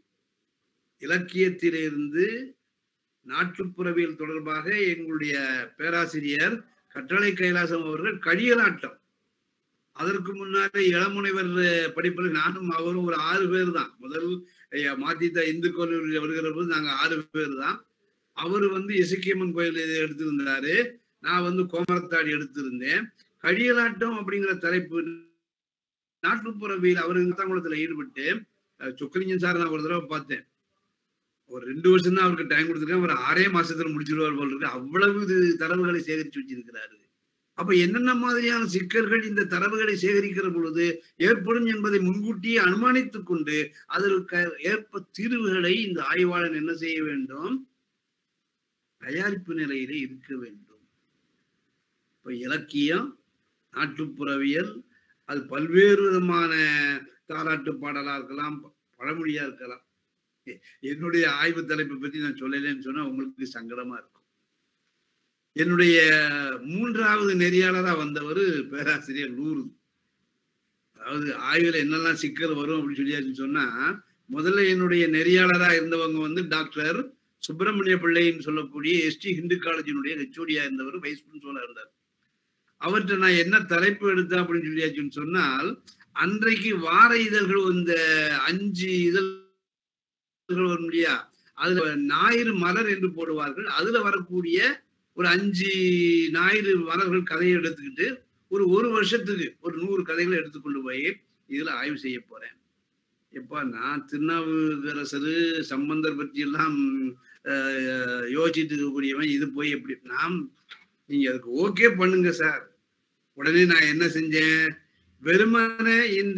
இலக்கியத்திலிருந்து நாட்டுப்புறவியல் தொடர்பாக எங்களுடைய பேராசிரியர் கட்டளை கைலாசம் அவர்கள் கடியலாட்டம் அதற்கு முன்னாடி இளமுனைவர் படிப்பில் நானும் அவரும் ஒரு ஆறு பேர் தான் முதல் ஐயா, மாத்தித்த இந்து கல்லூரியில் வருகிற போது நாங்க ஆறு பேர் தான் அவர் வந்து இசக்கியம்மன் கோயில் இதை எடுத்திருந்தாரு நான் வந்து கோமரத்தாடி எடுத்திருந்தேன் கடியலாட்டம் அப்படிங்கிற தலைப்பு நாட்டுப்புறவியல் அவர் குளத்துல ஈடுபட்டு அஹ், சொக்கலிங்கம் சார் நான் ஒரு தடவை பார்த்தேன் ஒரு ரெண்டு வருஷம் தான் அவருக்கு டைம் கொடுத்துருக்கேன் ஒரு ஆறே மாசத்துல முடிச்சிருவார் போல இருக்கு அவ்வளவு இது தரவுகளை சேகரிச்சு வச்சிருக்கிறாரு அப்ப என்னென்ன மாதிரியான சிக்கல்கள் இந்த தரவுகளை சேகரிக்கிற பொழுது ஏற்படும் என்பதை முன்கூட்டியே அனுமானித்துக் கொண்டு அதற்கு ஏற்ப தீர்வுகளை இந்த ஆய்வாளன் என்ன செய்ய வேண்டும் தயாரிப்பு நிலையிலே இருக்க வேண்டும் இப்ப இலக்கியம் நாட்டுப்புறவியல் அது பல்வேறு விதமான தாலாட்டு பாடலா இருக்கலாம் ப- பழமொழியா இருக்கலாம் எ- என்னுடைய ஆய்வு தலைப்பை பத்தி நான் சொல்லலைன்னு சொன்னா உங்களுக்கு சங்கடமா இருக்கும் என்னுடைய மூன்றாவது நெறியாளரா வந்தவர் பேராசிரியர் லூரு அதாவது ஆய்வுல என்னெல்லாம் சிக்கல் வரும் அப்படின்னு சொல்லியாச்சுன்னு சொன்னா முதல்ல என்னுடைய நெறியாளரா இருந்தவங்க வந்து டாக்டர் சுப்பிரமணிய பிள்ளைன்னு சொல்லக்கூடிய எஸ்டி ஹிந்து காலேஜினுடைய ஹெச்ஓடியா இருந்தவர் வைஸ் பிரின்சிபலா இருந்தார் அவர்கிட்ட நான் என்ன தலைப்பு எடுத்தேன் அப்படின்னு சொல்லியாச்சுன்னு சொன்னால் அன்றைக்கு வார இதழ்கள் இந்த அஞ்சு இதழ்கள் வரும் இல்லையா அதுல ஞாயிறு மலர் என்று போடுவார்கள் அதுல வரக்கூடிய ஒரு அஞ்சு ஞாயிறு மலர்கள் கதையை எடுத்துக்கிட்டு ஒரு ஒரு வருஷத்துக்கு ஒரு நூறு கதைகளை எடுத்துக்கொண்டு போய் இதுல ஆய்வு செய்ய போறேன் எப்பா நான் திருநாவுக்கரசரு சம்பந்தர் பற்றி எல்லாம் அஹ், யோசிச்சுட்டு இருக்கக்கூடியவன் இது போய் எப்படி நாம் நீங்க அதுக்கு ஓகே பண்ணுங்க சார் உடனே நான் என்ன செஞ்சேன் வெறுமனே இந்த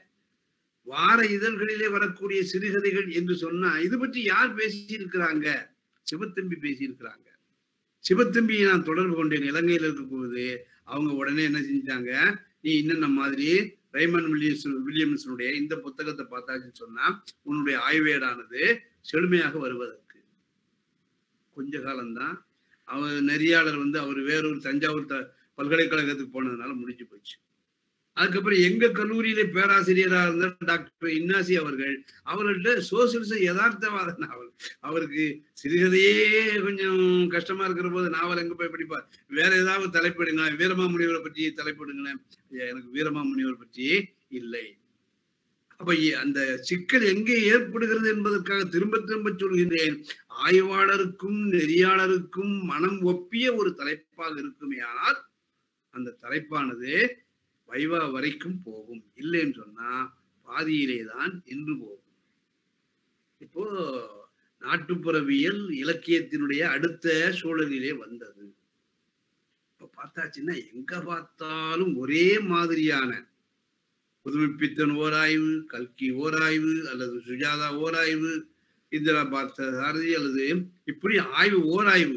வார இதழ்களிலே வரக்கூடிய சிறுகதைகள் என்று சொன்னா இது பற்றி யார் பேசியிருக்கிறாங்க சிவத்தம்பி பேசியிருக்கிறாங்க சிவத்தம்பியை நான் தொடர்பு கொண்டேன் இலங்கையில் இருக்கும்போது அவங்க உடனே என்ன செஞ்சாங்க நீ இன்னென்ன மாதிரி ரைமன் வில்லியம்ஸ் வில்லியம்ஸனுடைய இந்த புத்தகத்தை பார்த்தாச்சுன்னு சொன்னா உன்னுடைய ஆய்வேடானது செழுமையாக வருவதற்கு கொஞ்ச காலம்தான் அவர் நெறியாளர் வந்து அவர் வேறொரு தஞ்சாவூர் த பல்கலைக்கழகத்துக்கு போனதுனால முடிஞ்சு போச்சு அதுக்கப்புறம் எங்க கல்லூரியில பேராசிரியராக இருந்த டாக்டர் இன்னாசி அவர்கள் அவர்கள்ட்ட சோசியலிச யதார்த்தவாத நாவல் அவருக்கு சிறுகதையே கொஞ்சம் கஷ்டமா இருக்கிற போது நாவல் எங்க போய் படிப்பார் வேற ஏதாவது தலைப்பிடுங்களேன் வீரமாமுனிவரை பற்றி தலைப்பிடுங்களேன் ஐயா, எனக்கு வீரமாமுனிவர் பற்றி இல்லை அப்ப இ- அந்த சிக்கல் எங்கே ஏற்படுகிறது என்பதற்காக திரும்ப திரும்ப சொல்கின்றேன் ஆய்வாளருக்கும் நெறியாளருக்கும் மனம் ஒப்பிய ஒரு தலைப்பாக இருக்குமேயானால் அந்த தலைப்பானது வைவா வரைக்கும் போகும் இல்லைன்னு சொன்னா பாதியிலே தான் நின்று போகும் இப்போ நாட்டுப்புறவியல் இலக்கியத்தினுடைய அடுத்த சூழலிலே வந்தது இப்ப பார்த்தாச்சுன்னா எங்க பார்த்தாலும் ஒரே மாதிரியான புதுமைப்பித்தன் ஓராய்வு கல்கி ஓராய்வு அல்லது சுஜாதா ஓராய்வு இந்திரா பார்த்த சாரதி அல்லது இப்படி ஆய்வு ஓராய்வு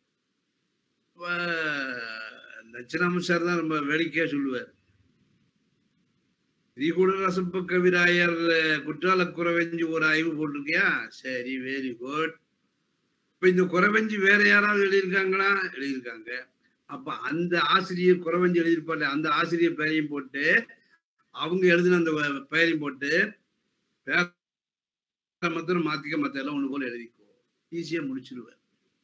லட்சணாம சார் தான் ரொம்ப வேடிக்கையா சொல்லுவார் ஸ்ரீகுடரசப்ப கவிராயர் குற்றால குறவஞ்சி ஒரு ஆய்வு போட்டிருக்கியா சரி வெரி குட் இப்ப இந்த குறவஞ்சி வேற யாராவது எழுதியிருக்காங்களா எழுதியிருக்காங்க அப்ப அந்த ஆசிரியர் குறவஞ்சி எழுதியிருப்பாரு அந்த ஆசிரியர் பெயரையும் போட்டு அவங்க எழுதின அந்த வ- பெயரையும் போட்டு பேரை மாத்திரம் மாத்திக்க மத்த எல்லாம் ஒண்ணு போல எழுதிக்கோ ஈஸியா முடிச்சிருவார்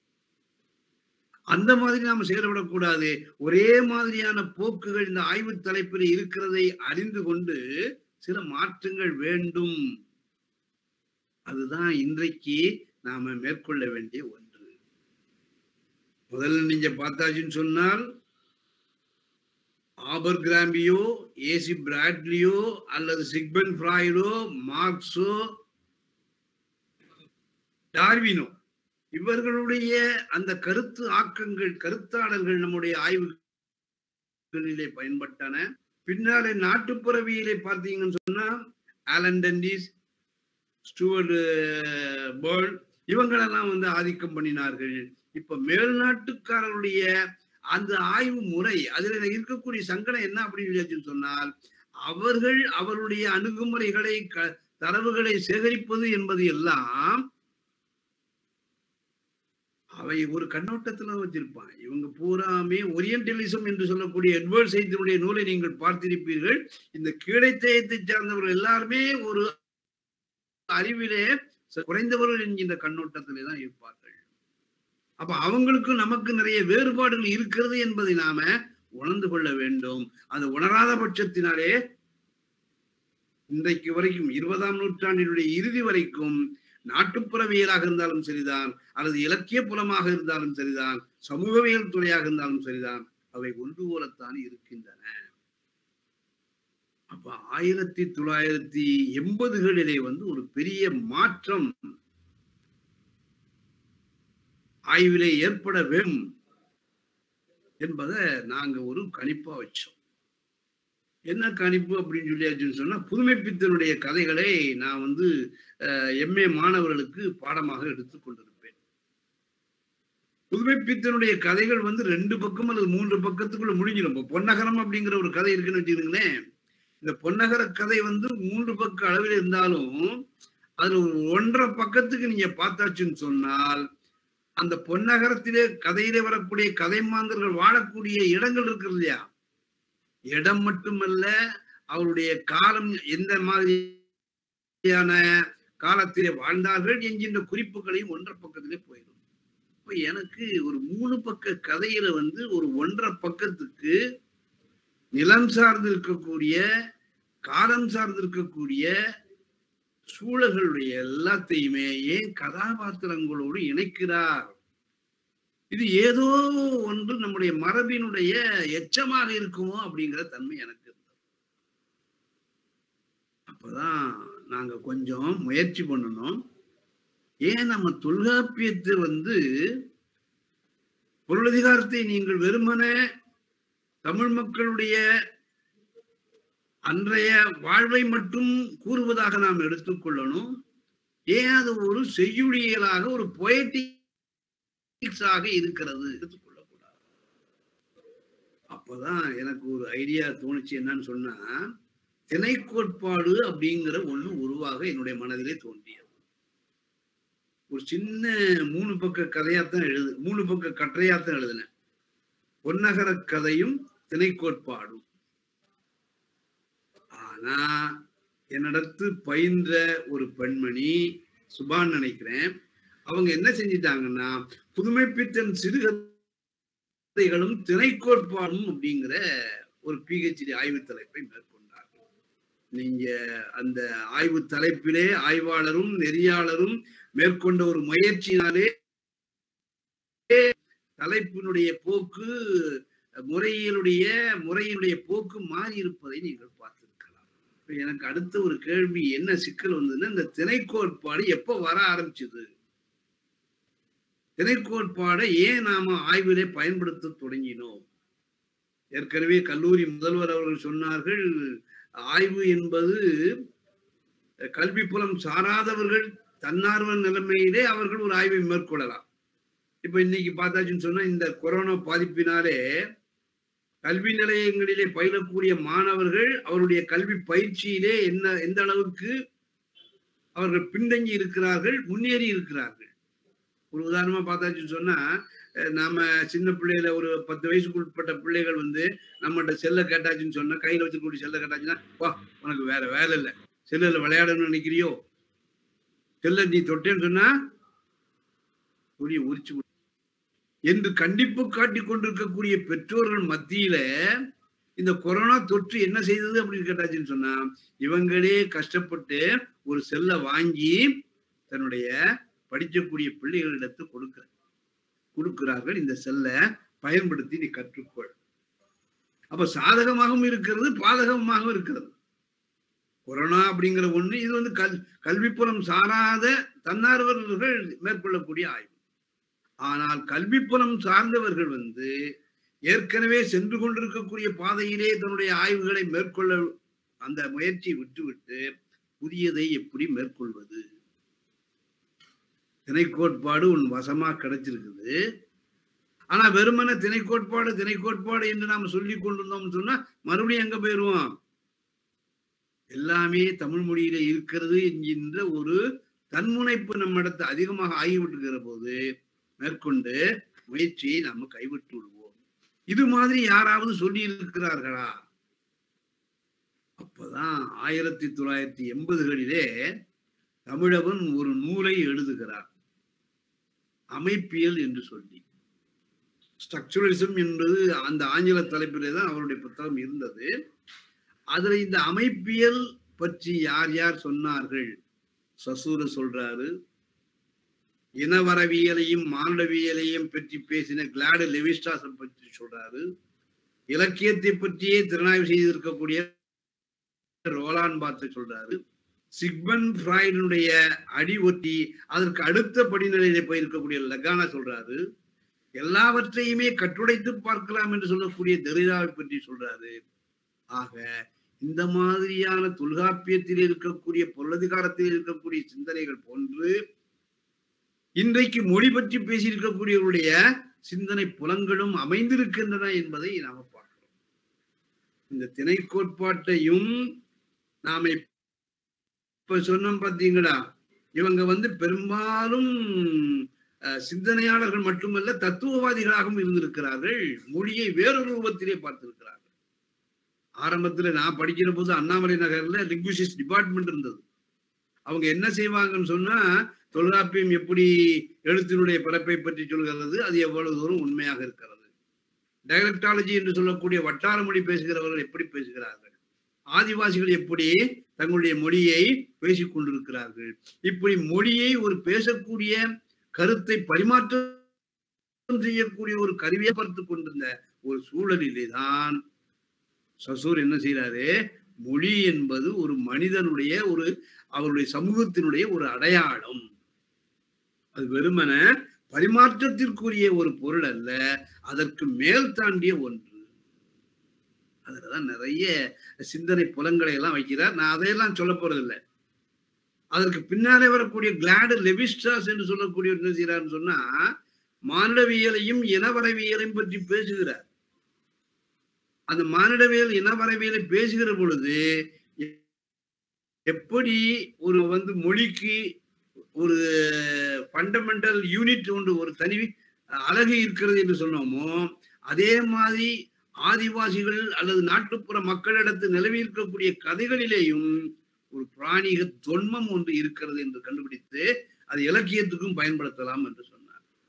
அந்த மாதிரி நாம செயல்படக்கூடாது ஒரே மாதிரியான போக்குகள் இந்த ஆய்வு தலைப்பில் இருக்கிறதை அறிந்து கொண்டு சில மாற்றங்கள் வேண்டும் அதுதான் இன்றைக்கு நாம மேற்கொள்ள வேண்டிய ஒன்று முதல்ல நீங்க பார்த்தாச்சுன்னு சொன்னால் ஆபர் கிராம்பியோ ஏசி பிராட்லியோ அல்லது சிக்பன் ஃப்ராய்டோ மார்க்ஸோ டார்வினோ இவர்களுடைய அந்த கருத்து ஆக்கங்கள் கருத்தாளர்கள் நம்முடைய ஆய்வுகளிலே பயன்பட்டன பின்னாலே நாட்டுப்புறவியலை பார்த்தீங்கன்னு சொன்னா ஆலன் டெண்டிஸ் ஸ்டூவர்ட் பேர்ல் இவங்களெல்லாம் வந்து ஆதிக்கம் பண்ணினார்கள் இப்ப மேல்நாட்டுக்காரருடைய அந்த ஆய்வு முறை அதுல இருக்கக்கூடிய சங்கடம் என்ன அப்படின்னு சொல்லி சொன்னால் அவர்கள் அவருடைய அணுகுமுறைகளை க- தரவுகளை சேகரிப்பது என்பது எல்லாம் அவை ஒரு கண்ணோட்டத்துல வச்சிருப்பான் இவங்க பூராமே ஒரியன்டலிசம் என்று சொல்லக்கூடிய எட்வர்ட் சைத்தினுடைய நூலை நீங்கள் பார்த்திருப்பீர்கள் இந்த கீழைத்தேயத்தை சார்ந்தவர்கள் எல்லாருமே ஒரு அறிவிலே ச- குறைந்தவர்கள் என்கின்ற கண்ணோட்டத்திலே தான் இருப்பார்கள் அப்ப அவங்களுக்கும் நமக்கு நிறைய வேறுபாடுகள் இருக்கிறது என்பதை நாம உணர்ந்து கொள்ள வேண்டும் அது உணராத பட்சத்தினாலே இன்றைக்கு வரைக்கும் இருபதாம் நூற்றாண்டினுடைய இறுதி வரைக்கும் நாட்டுப்புறவியலாக இருந்தாலும் சரிதான் அல்லது இலக்கிய புலமாக இருந்தாலும் சரிதான் சமூகவியல் துறையாக இருந்தாலும் சரிதான் அவை ஒன்று போலத்தான் இருக்கின்றன அப்ப ஆயிரத்தி தொள்ளாயிரத்தி எண்பதுகளிலே வந்து ஒரு பெரிய மாற்றம் ஆய்விலே ஏற்பட வேண்டும் என்பதை நாங்க ஒரு கணிப்பா வச்சோம் என்ன கணிப்பு அப்படின்னு சொல்லியாச்சுன்னு சொன்னா புதுமைப்பித்தனுடைய கதைகளை நான் வந்து எம்ஏ மாணவர்களுக்கு பாடமாக எடுத்துக் கொண்டிருப்பேன் புதுமைப்பித்தனுடைய கதைகள் வந்து ரெண்டு பக்கம் அல்லது மூன்று பக்கத்துக்குள்ள முடிஞ்சிடும் இப்போ பொன்னகரம் அப்படிங்கிற ஒரு கதை இருக்குன்னு வச்சுக்கோங்களேன் இந்த பொன்னகர கதை வந்து மூன்று பக்க அளவில் இருந்தாலும் அதுல ஒரு ஒன்றரை பக்கத்துக்கு நீங்க பார்த்தாச்சுன்னு சொன்னால் அந்த பொன்னகரத்திலே கதையிலே வரக்கூடிய கதை மாந்தர்கள் வாழக்கூடிய இடங்கள் இருக்கிறது இல்லையா இடம் மட்டுமல்ல அவருடைய காலம் எந்த மாதிரியான காலத்திலே வாழ்ந்தார்கள் என்கின்ற குறிப்புகளையும் ஒன்றரை பக்கத்திலே போயிடும் இப்ப எனக்கு ஒரு மூணு பக்க கதையில வந்து ஒரு ஒன்றரை பக்கத்துக்கு நிலம் சார்ந்து இருக்கக்கூடிய காலம் சார்ந்து இருக்கக்கூடிய சூழல்களுடைய எல்லாத்தையுமே ஏன் கதாபாத்திரங்களோடு இணைக்கிறார் இது ஏதோ ஒன்று நம்முடைய மரபினுடைய எச்சமாக இருக்குமோ அப்படிங்கிற தன்மை எனக்கு இருந்தது அப்பதான் நாங்க கொஞ்சம் முயற்சி பண்ணணும் ஏன் நம்ம தொல்காப்பியத்தை வந்து பொருளதிகாரத்தை நீங்கள் வெறுமனே தமிழ் மக்களுடைய அன்றைய வாழ்வை மட்டும் கூறுவதாக நாம் எடுத்துக்கொள்ளணும் ஏன் அது ஒரு செய்யுளியலாக ஒரு பொயட்டிக்ஸாக இருக்கிறது எடுத்துக்கொள்ளக்கூடாது அப்பதான் எனக்கு ஒரு ஐடியா தோணுச்சு என்னன்னு சொன்னா திணை கோட்பாடு அப்படிங்கிற ஒண்ணு உருவாக என்னுடைய மனதிலே தோன்றியது ஒரு சின்ன மூணு பக்க கதையாத்தான் எழுது மூணு பக்க கட்டுரையாத்தான் எழுதினேன் பொன்னகர கதையும் திணை கோட்பாடும் ஆனா என்னிடத்து பயின்ற ஒரு பெண்மணி சுபான் நினைக்கிறேன் அவங்க என்ன செஞ்சிட்டாங்கன்னா புதுமைப்பித்தன் சிறுகதைகளும் திணைக்கோட்பாடும் அப்படிங்கிற ஒரு பிஹெச்டி ஆய்வு தலைப்பை மேற்கொண்டார்கள் நீங்க அந்த ஆய்வு தலைப்பிலே ஆய்வாளரும் நெறியாளரும் மேற்கொண்ட ஒரு முயற்சியினாலே தலைப்பினுடைய போக்கு முறையினுடைய முறையினுடைய போக்கு மாறி இருப்பதை நீங்கள் பார்த்திருக்கலாம் இப்ப எனக்கு அடுத்த ஒரு கேள்வி என்ன சிக்கல் வந்ததுன்னா இந்த திணைக்கோட்பாடு எப்ப வர ஆரம்பிச்சது திணைக்கோட்பாடை ஏன் நாம ஆய்விலே பயன்படுத்த தொடங்கினோம் ஏற்கனவே கல்லூரி முதல்வர் அவர்கள் சொன்னார்கள் ஆய்வு என்பது கல்வி புலம் சாராதவர்கள் தன்னார்வ நிலைமையிலே அவர்கள் ஒரு ஆய்வை மேற்கொள்ளலாம் இப்ப இன்னைக்கு பார்த்தாச்சுன்னு சொன்னா இந்த கொரோனா பாதிப்பினாலே கல்வி நிலையங்களிலே பயிலக்கூடிய மாணவர்கள் அவருடைய கல்வி பயிற்சியிலே என்ன எந்த அளவுக்கு அவர்கள் பின்தங்கி இருக்கிறார்கள் முன்னேறி இருக்கிறார்கள் ஒரு உதாரணமா பார்த்தாச்சுன்னு சொன்னா நாம சின்ன பிள்ளையில ஒரு பத்து வயசுக்கு உட்பட்ட பிள்ளைகள் வந்து நம்மகிட்ட செல்ல கேட்டாச்சுன்னு சொன்னா கையில வச்சுக்கூடிய செல்ல கேட்டாச்சுன்னா வா உனக்கு வேற வேலை இல்லை செல்லில் விளையாடணும்னு நினைக்கிறியோ செல்ல நீ தொட்டேன்னு சொன்னா புரிய உரிச்சு என்று கண்டிப்பு காட்டி கொண்டிருக்கக்கூடிய பெற்றோர்கள் மத்தியில இந்த கொரோனா தொற்று என்ன செய்தது அப்படின்னு கேட்டாச்சுன்னு சொன்னா இவங்களே கஷ்டப்பட்டு ஒரு செல்லை வாங்கி தன்னுடைய படிக்கக்கூடிய பிள்ளைகளிடத்து கொடுக்க கொடுக்கிறார்கள் இந்த செல்லை பயன்படுத்தி நீ கற்றுக்கொள் அப்ப சாதகமாகவும் இருக்கிறது பாதகமாகவும் இருக்கிறது கொரோனா அப்படிங்கிற ஒண்ணு இது வந்து கல் கல்விப்புறம் சாராத தன்னார்வலர்கள் மேற்கொள்ளக்கூடிய ஆய்வு ஆனால் கல்விப்புலம் சார்ந்தவர்கள் வந்து ஏற்கனவே சென்று கொண்டிருக்கக்கூடிய பாதையிலே தன்னுடைய ஆய்வுகளை மேற்கொள்ள அந்த முயற்சியை விட்டுவிட்டு புதியதை எப்படி மேற்கொள்வது திணைக்கோட்பாடு உன் வசமா கிடைச்சிருக்குது ஆனா வெறுமன திணைக்கோட்பாடு திணைக்கோட்பாடு என்று நாம சொல்லி கொண்டிருந்தோம்னு சொன்னா மறுபடியும் எங்க போயிருவோம் எல்லாமே தமிழ் மொழியில இருக்கிறது என்கின்ற ஒரு தன்முனைப்பு நம்மிடத்து அதிகமாக ஆகிவிட்டுகிற போது மேற்கொண்டு முயற்சியை நம்ம கைவிட்டு விடுவோம் இது மாதிரி யாராவது சொல்லி இருக்கிறார்களா அப்பதான் ஆயிரத்தி தொள்ளாயிரத்தி எண்பதுகளிலே தமிழவன் ஒரு நூலை எழுதுகிறார் அமைப்பியல் என்று சொல்லி ஸ்ட்ரக்சரலிசம் என்பது அந்த ஆங்கில தலைப்பிலே தான் அவருடைய புத்தகம் இருந்தது அதுல இந்த அமைப்பியல் பற்றி யார் யார் சொன்னார்கள் சசூர சொல்றாரு இனவரவியலையும் மானுடவியலையும் பற்றி பேசின கிளாடு லெவிஸ்டாசம் பற்றி சொல்றாரு இலக்கியத்தை பற்றியே திறனாய்வு செய்திருக்கக்கூடிய ரோலான் பார்த்து சொல்றாரு சிக்மன் ஃப்ராய்டனுடைய அடி ஒட்டி அதற்கு அடுத்த படிநிலையில போயிருக்கக்கூடிய லகானா சொல்றாரு எல்லாவற்றையுமே கட்டுடைத்து பார்க்கலாம் என்று சொல்லக்கூடிய தெரிதாவை பற்றி சொல்றாரு ஆக இந்த மாதிரியான தொல்காப்பியத்தில் இருக்கக்கூடிய பொருளதிகாரத்தில் இருக்கக்கூடிய சிந்தனைகள் போன்று இன்றைக்கு மொழி பற்றி பேசியிருக்கக்கூடியவருடைய சிந்தனை புலங்களும் அமைந்திருக்கின்றன என்பதை நாம பார்க்கிறோம் இந்த திணை கோட்பாட்டையும் நாம இப்ப சொன்னோம் பார்த்தீங்களா இவங்க வந்து பெரும்பாலும் அஹ், சிந்தனையாளர்கள் மட்டுமல்ல தத்துவவாதிகளாகவும் இருந்திருக்கிறார்கள் மொழியை வேறொரு ரூபத்திலே பார்த்திருக்கிறார்கள் ஆரம்பத்துல நான் படிக்கிற போது அண்ணாமலை நகர்ல லிங்குவிஸ்டிக்ஸ் டிபார்ட்மெண்ட் இருந்தது அவங்க என்ன செய்வாங்கன்னு சொன்னா தொல்காப்பியம் எப்படி எழுத்தினுடைய பிறப்பை பற்றி சொல்கிறது அது எவ்வளவு தூரம் உண்மையாக இருக்கிறது டைரக்டாலஜி என்று சொல்லக்கூடிய வட்டார மொழி பேசுகிறவர்கள் எப்படி பேசுகிறார்கள் ஆதிவாசிகள் எப்படி தங்களுடைய மொழியை பேசிக் கொண்டிருக்கிறார்கள் இப்படி மொழியை ஒரு பேசக்கூடிய கருத்தை பரிமாற்றம் செய்யக்கூடிய ஒரு கருவியை பார்த்து கொண்டிருந்த ஒரு சூழலிலே தான் சசூர் என்ன செய்யறாரு மொழி என்பது ஒரு மனிதனுடைய ஒரு அவருடைய சமூகத்தினுடைய ஒரு அடையாளம் அது வெறுமன பரிமாற்றத்திற்குரிய ஒரு பொருள் அல்ல அதற்கு மேல் தாண்டிய ஒன்று அதுலதான் நிறைய சிந்தனை புலங்களை எல்லாம் வைக்கிறார் நான் அதையெல்லாம் சொல்ல போறதில்லை அதற்கு பின்னாலே வரக்கூடிய கிளாடு லெவிஸ்டாஸ் என்று சொல்லக்கூடிய என்ன செய்யறாருன்னு சொன்னா மானுடவியலையும் இனவரவியலையும் பற்றி பேசுகிறார் அந்த மானிடவியல் இனவரவியலை பேசுகிற பொழுது எ- எப்படி ஒரு வந்து மொழிக்கு ஒரு ஃபண்டமெண்டல் யூனிட் ஒன்று ஒரு தனி அழகு இருக்கிறது என்று சொன்னோமோ அதே மாதிரி ஆதிவாசிகள் அல்லது நாட்டுப்புற மக்களிடத்து நிலவி இருக்கக்கூடிய கதைகளிலேயும் ஒரு பிராணிக தொன்மம் ஒன்று இருக்கிறது என்று கண்டுபிடித்து அது இலக்கியத்துக்கும் பயன்படுத்தலாம் என்று சொன்னார்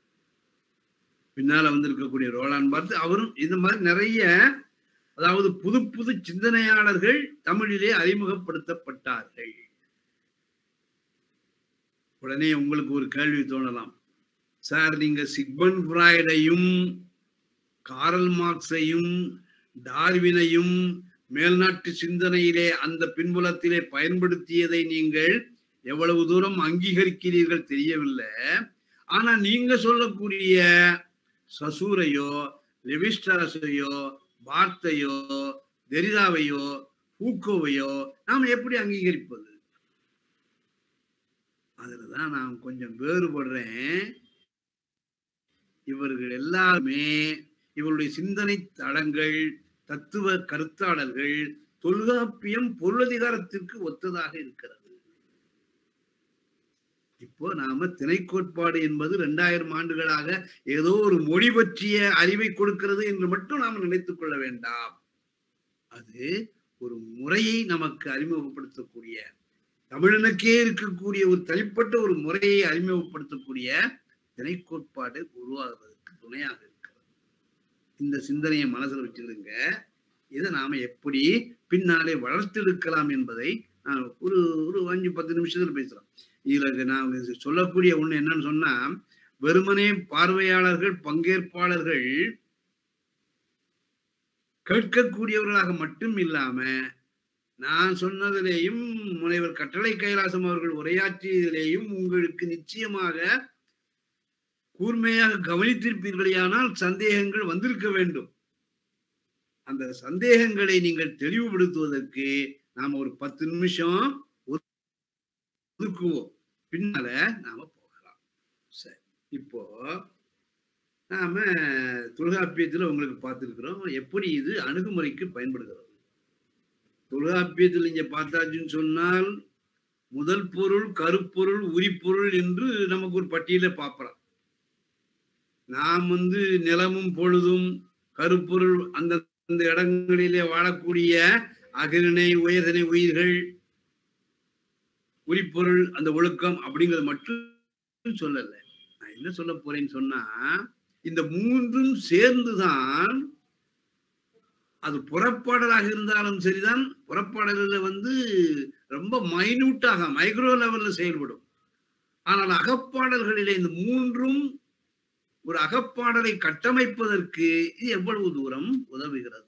பின்னால வந்திருக்கக்கூடிய ரோலான் பார்த்து அவரும் இந்த மாதிரி நிறைய அதாவது புது புது சிந்தனையாளர்கள் தமிழிலே அறிமுகப்படுத்தப்பட்டார்கள் உடனே உங்களுக்கு ஒரு கேள்வி தோணலாம் சார் நீங்க சிக்மன் ஃப்ராய்டையும் காரல் மார்க்ஸையும் டார்வினையும் மேல்நாட்டு சிந்தனையிலே அந்த பின்புலத்திலே பயன்படுத்தியதை நீங்கள் எவ்வளவு தூரம் அங்கீகரிக்கிறீர்கள் தெரியவில்லை ஆனா நீங்க சொல்லக்கூடிய சசூரையோ லெவிஸ்டாஸையோ வார்த்தையோ தெரிதாவையோ பூக்கோவையோ நாம் எப்படி அங்கீகரிப்பது அதுலதான் நான் கொஞ்சம் வேறுபடுறேன் இவர்கள் எல்லாருமே இவருடைய சிந்தனை தளங்கள் தத்துவ கருத்தாளர்கள் தொல்காப்பியம் பொருளதிகாரத்திற்கு ஒத்ததாக இருக்கிறது இப்போ நாம திணைக்கோட்பாடு என்பது இரண்டாயிரம் ஆண்டுகளாக ஏதோ ஒரு மொழி பற்றிய அறிவை கொடுக்கிறது என்று மட்டும் நாம் நினைத்துக் கொள்ள வேண்டாம் அது ஒரு முறையை நமக்கு அறிமுகப்படுத்தக்கூடிய தமிழனுக்கே இருக்கக்கூடிய ஒரு தனிப்பட்ட ஒரு முறையை அறிமுகப்படுத்தக்கூடிய திணைக்கோட்பாடு உருவாகுவதற்கு துணையாக இருக்கிறது இந்த சிந்தனையை மனசுல வச்சுக்கிடுங்க இதை நாம எப்படி பின்னாலே வளர்த்தெடுக்கலாம் என்பதை நான் ஒரு ஒரு அஞ்சு பத்து நிமிஷத்துல பேசலாம் இதுல நான் சொல்லக்கூடிய ஒண்ணு என்னன்னு சொன்னா வெறுமனே பார்வையாளர்கள் பங்கேற்பாளர்கள் கேட்கக்கூடியவர்களாக மட்டும் இல்லாம நான் சொன்னதிலேயும் முனைவர் கட்டளை கைலாசம் அவர்கள் உரையாற்றியதிலேயும் உங்களுக்கு நிச்சயமாக கூர்மையாக கவனித்திருப்பீர்களேயானால் சந்தேகங்கள் வந்திருக்க வேண்டும் அந்த சந்தேகங்களை நீங்கள் தெளிவுபடுத்துவதற்கு நாம ஒரு பத்து நிமிஷம் ஒதுக்குவோம் பின்னால நாம போகலாம் சரி இப்போ நாம தொல்காப்பியத்துல உங்களுக்கு பார்த்திருக்கிறோம் எப்படி இது அணுகுமுறைக்கு பயன்படுகிறது தொல்காப்பியத்தில் இங்க பார்த்தாச்சுன்னு சொன்னால் முதல் பொருள் கருப்பொருள் உரிப்பொருள் என்று நமக்கு ஒரு பட்டியலை பார்ப்பலாம் நாம் வந்து நிலமும் பொழுதும் கருப்பொருள் அந்தந்த இடங்களிலே வாழக்கூடிய அகிரிணை உயர்திணை உயிர்கள் உரிப்பொருள் அந்த ஒழுக்கம் அப்படிங்கிறது மட்டும் சொல்லல நான் என்ன சொல்ல போறேன்னு சொன்னா இந்த மூன்றும் சேர்ந்துதான் அது புறப்பாடலாக இருந்தாலும் சரிதான் புறப்பாடலில் வந்து ரொம்ப மைனூட்டாக மைக்ரோ லெவல்ல செயல்படும் ஆனால் அகப்பாடல்களிலே இந்த மூன்றும் ஒரு அகப்பாடலை கட்டமைப்பதற்கு இது எவ்வளவு தூரம் உதவுகிறது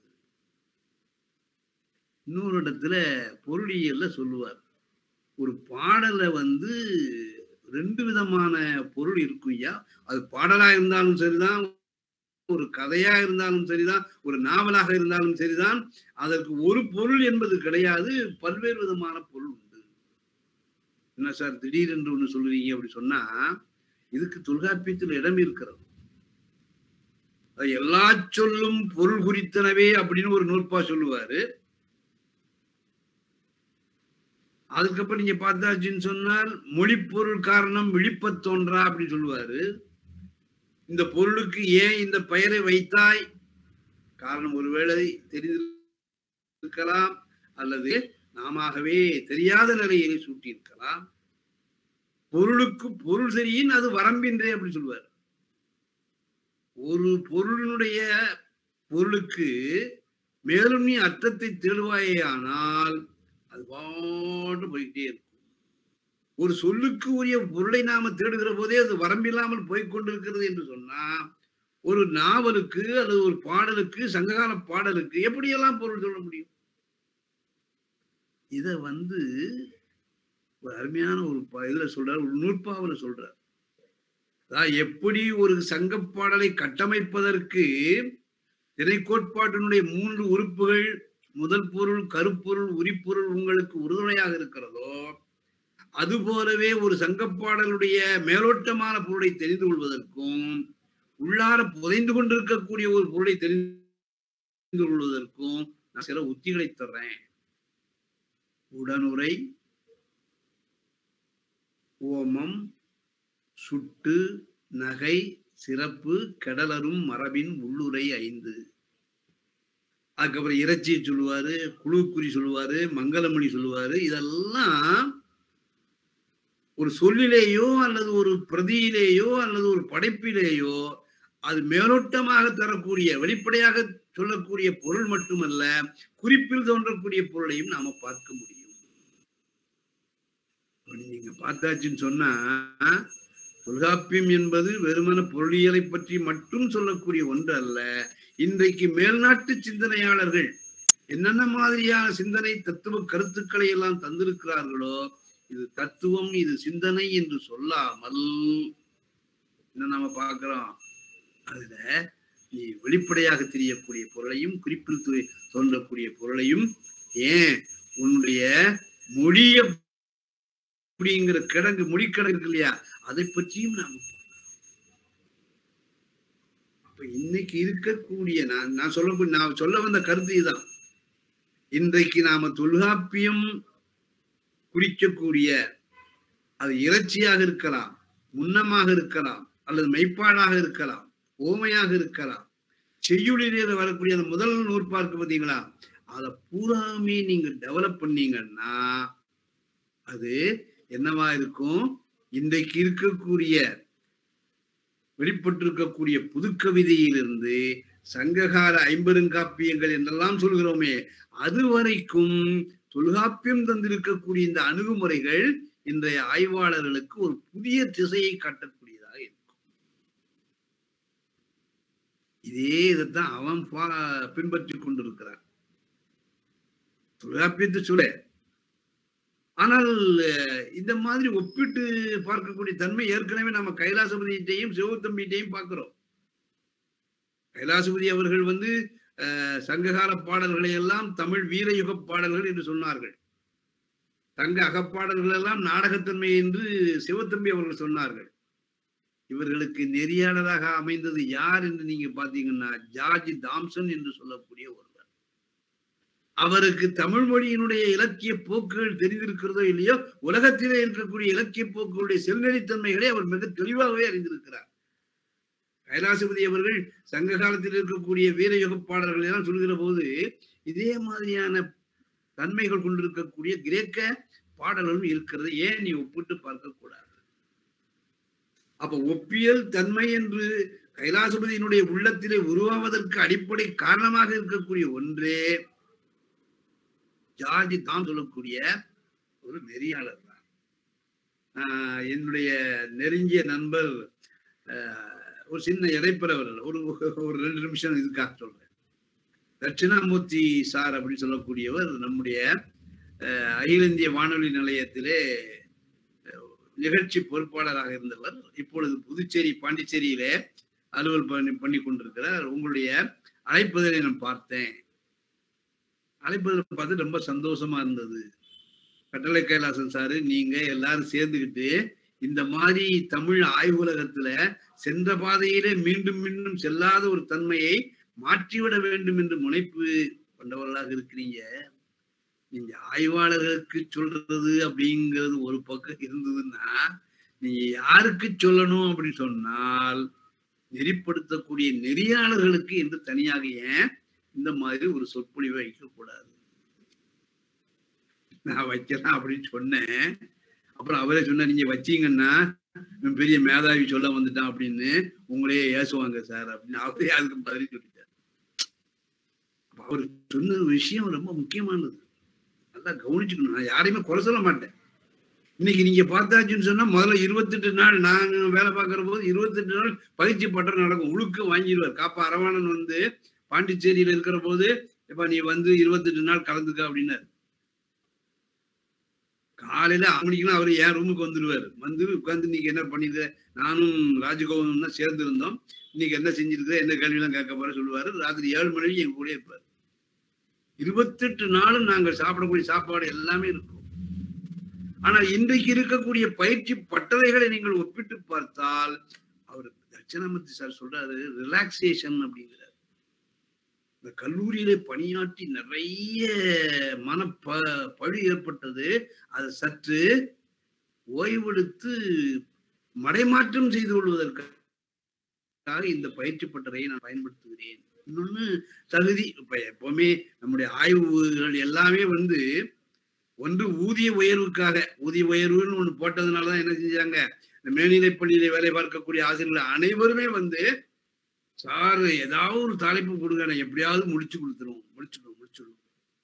இன்னொரு இடத்துல பொருளியல்ல சொல்லுவார் ஒரு பாடலை வந்து ரெண்டு விதமான பொருள் இருக்கும் ஐயா அது பாடலா இருந்தாலும் சரிதான் ஒரு கதையா இருந்தாலும் சரிதான் ஒரு நாவலாக இருந்தாலும் சரிதான் அதற்கு ஒரு பொருள் என்பது கிடையாது பல்வேறு விதமான பொருள் உண்டு என்ன சார் திடீரென்று ஒண்ணு சொல்றீங்க அப்படி சொன்னா இதுக்கு தொல்காப்பியத்தில் இடம் இருக்கிறது அது எல்லா சொல்லும் பொருள் குறித்தனவே அப்படின்னு ஒரு நூற்பா சொல்லுவாரு அதுக்கப்புறம் நீங்க பார்த்தாச்சுன்னு சொன்னால் மொழிப்பொருள் காரணம் விழிப்பத் தோன்றா அப்படி சொல்லுவாரு இந்த பொருளுக்கு ஏன் இந்த பெயரை வைத்தாய் காரணம் ஒருவேளை தெரிந்திருக்கலாம் அல்லது நாமவே தெரியாத நிலையிலே சூட்டியிருக்கலாம் பொருளுக்கு பொருள் தெரியின் அது வரம்பின்றே அப்படி சொல்லுவார் ஒரு பொருளினுடைய பொருளுக்கு மேலும் நீ அர்த்தத்தை தேடுவாயே ஆனால் அது பாட்டு போய்கிட்டே இருக்கும் ஒரு சொல்லுக்கு உரிய பொருளை நாம தேடுகிற போதே அது வரம்பில்லாமல் போய்கொண்டிருக்கிறது என்று சொன்னா ஒரு நாவலுக்கு அல்லது ஒரு பாடலுக்கு சங்ககால பாடலுக்கு எப்படியெல்லாம் பொருள் சொல்ல முடியும் இத வந்து ஒரு அருமையான ஒரு ப- இதுல சொல்றார் ஒரு நூற்பாவில் சொல்றார் அதாவது எப்படி ஒரு சங்க பாடலை கட்டமைப்பதற்கு திரைக்கோட்பாட்டினுடைய மூன்று உறுப்புகள் முதல் பொருள் கருப்பொருள் உரிப்பொருள் உங்களுக்கு உறுதுணையாக இருக்கிறதோ அதுபோலவே ஒரு சங்கப்பாடலுடைய மேலோட்டமான பொருளை தெரிந்து கொள்வதற்கும் உள்ளார புதைந்து கொண்டிருக்கக்கூடிய ஒரு பொருளை தெரிந்து கொள்வதற்கும் நான் சில உத்திகளை தர்றேன் உடனுரை ஓமம் சுட்டு நகை சிறப்பு கெடலரும் மரபின் உள்ளுரை ஐந்து அதுக்கப்புறம் இறைச்சியை சொல்லுவாரு குழுக்குறி சொல்லுவாரு மங்களமணி சொல்லுவாரு இதெல்லாம் ஒரு சொல்லிலேயோ அல்லது ஒரு பிரதியிலேயோ அல்லது ஒரு படைப்பிலேயோ அது மேலோட்டமாக தரக்கூடிய வெளிப்படையாக சொல்லக்கூடிய பொருள் மட்டுமல்ல குறிப்பில் தோன்றக்கூடிய பொருளையும் நாம பார்க்க முடியும் அப்படி நீங்க பார்த்தாச்சுன்னு சொன்னா தொல்காப்பியம் என்பது வெறுமன பொருளியலை பற்றி மட்டும் சொல்லக்கூடிய ஒன்று அல்ல இன்றைக்கு மேல்நாட்டு சிந்தனையாளர்கள் என்னென்ன மாதிரியான சிந்தனை தத்துவ கருத்துக்களை எல்லாம் தந்திருக்கிறார்களோ இது தத்துவம் இது சிந்தனை என்று சொல்லாமல் என்ன நாம பார்க்கிறோம் அதுல நீ வெளிப்படையாக தெரியக்கூடிய பொருளையும் குறிப்பில் துறை- தோன்றக்கூடிய பொருளையும் ஏன் உன்னுடைய மொழிய அப்படிங்கிற கிடங்கு மொழிக்கிடங்கு இருக்கு இல்லையா அதை பற்றியும் நாம் அப்ப இன்னைக்கு இருக்கக்கூடிய நான் நான் சொல்ல நான் சொல்ல வந்த கருத்து இதுதான் இன்றைக்கு நாம தொல்காப்பியம் குடிக்கக்கூடிய அது இறைச்சியாக இருக்கலாம் முன்னமாக இருக்கலாம் அல்லது மெய்ப்பாடாக இருக்கலாம் ஓமையாக இருக்கலாம் செய்யுளிலே வரக்கூடிய அந்த முதல் நூற்பார்க்கு பார்த்தீங்களா அதை பூராமே நீங்க டெவலப் பண்ணீங்கன்னா அது என்னவா இருக்கும் இன்றைக்கு இருக்கக்கூடிய வெளிப்பட்டிருக்கக்கூடிய புதுக்கவிதையிலிருந்து சங்ககால ஐம்பெருங்காப்பியங்கள் என்றெல்லாம் சொல்கிறோமே அது வரைக்கும் தொல்காப்பியம் தந்திருக்கக்கூடிய இந்த அணுகுமுறைகள் இன்றைய ஆய்வாளர்களுக்கு ஒரு புதிய திசையை காட்டக்கூடியதாக இருக்கும் இதே இதைத்தான் அவன் பா- பின்பற்றிக் கொண்டிருக்கிறான் தொல்காப்பியத்தை சொல்ல ஆனால் அஹ், இந்த மாதிரி ஒப்பிட்டு பார்க்கக்கூடிய தன்மை ஏற்கனவே நம்ம கைலாசபதியிட்டையும் சிவத்தம்பிட்டையும் பார்க்கிறோம் கைலாசபதி அவர்கள் வந்து அஹ், சங்ககால பாடல்களை எல்லாம் தமிழ் வீரயுக பாடல்கள் என்று சொன்னார்கள் தங்க அகப்பாடல்கள் எல்லாம் நாடகத்தன்மை என்று சிவத்தம்பி அவர்கள் சொன்னார்கள் இவர்களுக்கு நெறியாளராக அமைந்தது யார் என்று நீங்க பாத்தீங்கன்னா ஜார்ஜ் தாம்சன் என்று சொல்லக்கூடிய ஒருவர் அவருக்கு தமிழ் மொழியினுடைய இலக்கிய போக்குகள் தெரிந்திருக்கிறதோ இல்லையோ உலகத்திலே இருக்கக்கூடிய இலக்கிய போக்குகளுடைய செல்நெறித்தன்மைகளை அவர் மிக தெளிவாகவே அறிந்திருக்கிறார் கைலாசபதி அவர்கள் சங்க காலத்தில் இருக்கக்கூடிய வீரயுக பாடல்களை எல்லாம் சொல்கிற போது இதே மாதிரியான தன்மைகள் கொண்டிருக்கக்கூடிய கிரேக்க பாடல்களும் இருக்கிறது ஏன் நீ ஒப்பிட்டு பார்க்க கூடாது அப்ப ஒப்பியல் தன்மை என்று கைலாசபதியினுடைய உள்ளத்திலே உருவாவதற்கு அடிப்படை காரணமாக இருக்கக்கூடிய ஒன்றே ஜார்ஜி தான் சொல்லக்கூடிய ஒரு நெறியாளர் தான் ஆஹ் என்னுடைய நெருங்கிய நண்பர் ஆஹ் ஒரு சின்ன இடைப்பெறவர் ஒரு ஒரு ரெண்டு நிமிஷம் இதுக்காக சொல்றேன் தட்சிணாமூர்த்தி சார் அப்படின்னு சொல்லக்கூடியவர் நம்முடைய அஹ், அகில இந்திய வானொலி நிலையத்திலே அஹ், நிகழ்ச்சி பொறுப்பாளராக இருந்தவர் இப்பொழுது புதுச்சேரி பாண்டிச்சேரியிலே அலுவல் பண்ணி பண்ணி கொண்டிருக்கிறார் உங்களுடைய அழைப்பதிலை நான் பார்த்தேன் அழைப்பதில் பார்த்து ரொம்ப சந்தோஷமா இருந்தது கட்டளை கைலாசன் சாரு நீங்க எல்லாரும் சேர்ந்துக்கிட்டு இந்த மாதிரி தமிழ் ஆய்வுலகத்துல சென்ற பாதையிலே மீண்டும் மீண்டும் செல்லாத ஒரு தன்மையை மாற்றிவிட வேண்டும் என்று முனைப்பு கொண்டவர்களாக இருக்கிறீங்க நீங்க ஆய்வாளர்களுக்கு சொல்றது அப்படிங்கிறது ஒரு பக்கம் இருந்ததுன்னா நீங்க யாருக்கு சொல்லணும் அப்படின்னு சொன்னால் நெறிப்படுத்தக்கூடிய நெறியாளர்களுக்கு என்று தனியாக ஏன் இந்த மாதிரி ஒரு சொற்பொழிவை வைக்க கூடாது நான் வைக்கலாம் அப்படின்னு சொன்னேன் அப்புறம் அவரே சொன்னா நீங்க வச்சீங்கன்னா இவன் பெரிய மேதாவி சொல்ல வந்துட்டான் அப்படின்னு உங்களையே ஏசுவாங்க சார் அப்படின்னு அவரே அதுக்கு பதில் சொல்லிட்டார் அப்ப அவர் சொன்ன விஷயம் ரொம்ப முக்கியமானது நல்லா கவனிச்சுக்கணும் நான் யாரையுமே குறை சொல்ல மாட்டேன் இன்னைக்கு நீங்க பார்த்தாச்சுன்னு சொன்னா முதல்ல இருபத்தெட்டு நாள் நாங்க வேலை பார்க்கிற போது இருபத்தெட்டு நாள் பயிற்சி பட்டம் நடக்கும் உழுக்க வாங்கிடுவார் காப்பா அரவாணன் வந்து பாண்டிச்சேரியில இருக்கிற போது இப்ப நீ வந்து இருபத்தெட்டு நாள் கலந்துக்க அப்படின்னாரு காலையில ஆறு மணிக்கெல்லாம் அவர் என் ரூமுக்கு வந்துடுவார் வந்து உட்கார்ந்து நீங்க என்ன பண்ணிருக்க நானும் ராஜகோவனும் தான் சேர்ந்து இருந்தோம் இன்னைக்கு என்ன செஞ்சிருக்க என்ன கேள்வியெல்லாம் கேட்க போற சொல்லுவாரு ராத்திரி ஏழு மணிக்கு என் கூட இருப்பார் இருபத்தெட்டு நாளும் நாங்கள் சாப்பிடக்கூடிய சாப்பாடு எல்லாமே இருக்கும் ஆனா இன்றைக்கு இருக்கக்கூடிய பயிற்சி பட்டறைகளை நீங்கள் ஒப்பிட்டு பார்த்தால் அவர் தட்சிணாமூர்த்தி சார் சொல்றாரு ரிலாக்ஸேஷன் அப்படிங்கிறார் இந்த கல்லூரியிலே பணியாற்றி நிறைய மன ப பழி ஏற்பட்டது அதை சற்று ஓய்வெடுத்து மடைமாற்றம் செய்து கொள்வதற்காக இந்த பயிற்சி பட்டறையை நான் பயன்படுத்துகிறேன் இன்னொன்னு தகுதி இப்ப எப்பவுமே நம்முடைய ஆய்வுகள் எல்லாமே வந்து ஒன்று ஊதிய உயர்வுக்காக ஊதிய உயர்வுன்னு ஒண்ணு போட்டதுனாலதான் என்ன செஞ்சாங்க இந்த மேல்நிலைப் பள்ளியில வேலை பார்க்கக்கூடிய ஆசிரியர்கள் அனைவருமே வந்து சார் ஏதாவது ஒரு தலைப்பு கொடுங்க நான் எப்படியாவது முடிச்சு கொடுத்துருவோம் முடிச்சிடுவோம் முடிச்சிடுவோம்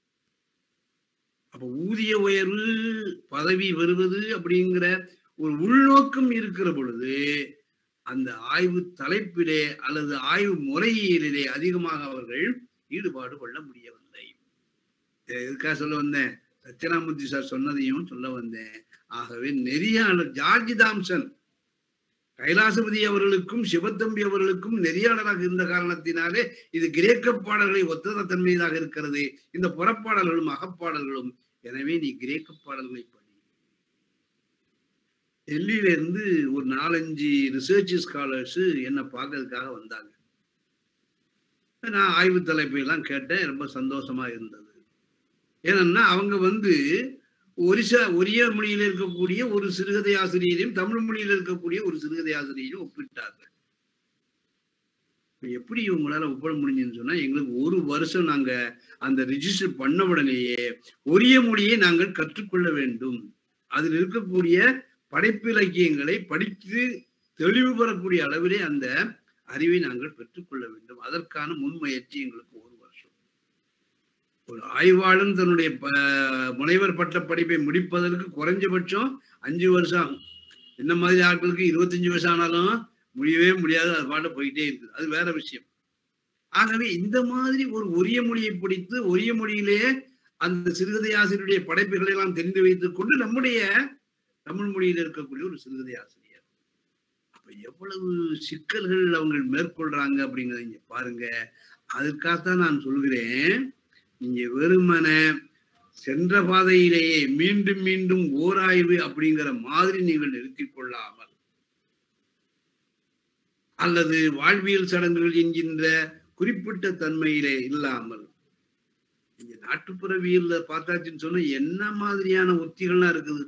அப்ப ஊதிய உயர்வு பதவி வருவது அப்படிங்கிற ஒரு உள்நோக்கம் இருக்கிற பொழுது அந்த ஆய்வு தலைப்பிலே அல்லது ஆய்வு முறையிலே அதிகமாக அவர்கள் ஈடுபாடு கொள்ள முடியவில்லை இதை எதுக்காக சொல்ல வந்தேன் சத்யராமூர்த்தி சார் சொன்னதையும் சொல்ல வந்தேன் ஆகவே நெறியாளர் ஜார்ஜ் தாம்சன் கைலாசபதி அவர்களுக்கும் சிவத்தம்பி அவர்களுக்கும் நெறியாளராக இருந்த காரணத்தினாலே இது கிரேக்க பாடல்களை ஒத்தத தன்மையாக இருக்கிறது இந்த புறப்பாடல்களும் அகப்பாடல்களும் எனவே நீ கிரேக்க பாடல்களை படி டெல்லியில இருந்து ஒரு நாலஞ்சு ரிசர்ச் ஸ்காலர்ஸ் என்ன பார்க்கறதுக்காக வந்தாங்க நான் ஆய்வு தலைப்பை எல்லாம் கேட்டேன் ரொம்ப சந்தோஷமா இருந்தது ஏன்னா அவங்க வந்து ஒரிசா ஒரிய மொழியில் இருக்கக்கூடிய ஒரு சிறுகதை ஆசிரியரையும் தமிழ் மொழியில் இருக்கக்கூடிய ஒரு சிறுகதை ஆசிரியரையும் ஒப்பிட்டார்கள் இப்ப எப்படி உங்களால ஒப்பிட முடிஞ்சுன்னு சொன்னா எங்களுக்கு ஒரு வருஷம் நாங்க அந்த ரிஜிஸ்டர் பண்ண உடனேயே ஒரிய மொழியை நாங்கள் கற்றுக்கொள்ள வேண்டும் அதில் இருக்கக்கூடிய படைப்பு இலக்கியங்களை படித்து தெளிவு பெறக்கூடிய அளவிலே அந்த அறிவை நாங்கள் பெற்றுக்கொள்ள வேண்டும் அதற்கான முன்முயற்சி எங்களுக்கு ஒரு வருஷம் ஒரு ஆய்வாளன் தன்னுடைய ப- முனைவர் பட்ட படிப்பை முடிப்பதற்கு குறைஞ்சபட்சம் அஞ்சு வருஷம் ஆகும் என்ன மாதிரி ஆட்களுக்கு இருபத்தஞ்சு வருஷம் ஆனாலும் முடியவே முடியாது அது பாட்டு போயிட்டே இருக்குது அது வேற விஷயம் ஆகவே இந்த மாதிரி ஒரு உரிய மொழியை படித்து உரிய மொழியிலே அந்த சிறுகதை ஆசிரியருடைய படைப்புகளை எல்லாம் தெரிந்து வைத்துக் கொண்டு நம்முடைய தமிழ் மொழியில் இருக்கக்கூடிய ஒரு சிறுகதை ஆசிரியர் அப்ப எவ்வளவு சிக்கல்கள் அவங்க மேற்கொள்றாங்க அப்படிங்கறத இங்க பாருங்க அதுக்காகத்தான் நான் சொல்கிறேன் நீங்க வெறுமன சென்ற பாதையிலேயே மீண்டும் மீண்டும் ஓராய்வு அப்படிங்கிற மாதிரி நீங்கள் நிறுத்திக் கொள்ளாமல் அல்லது வாழ்வியல் சடங்குகள் என்கின்ற குறிப்பிட்ட தன்மையிலே இல்லாமல் நீங்க நாட்டுப்புறவியல்ல பார்த்தாச்சுன்னு சொன்னா என்ன மாதிரியான உத்திகள்லாம் இருக்குது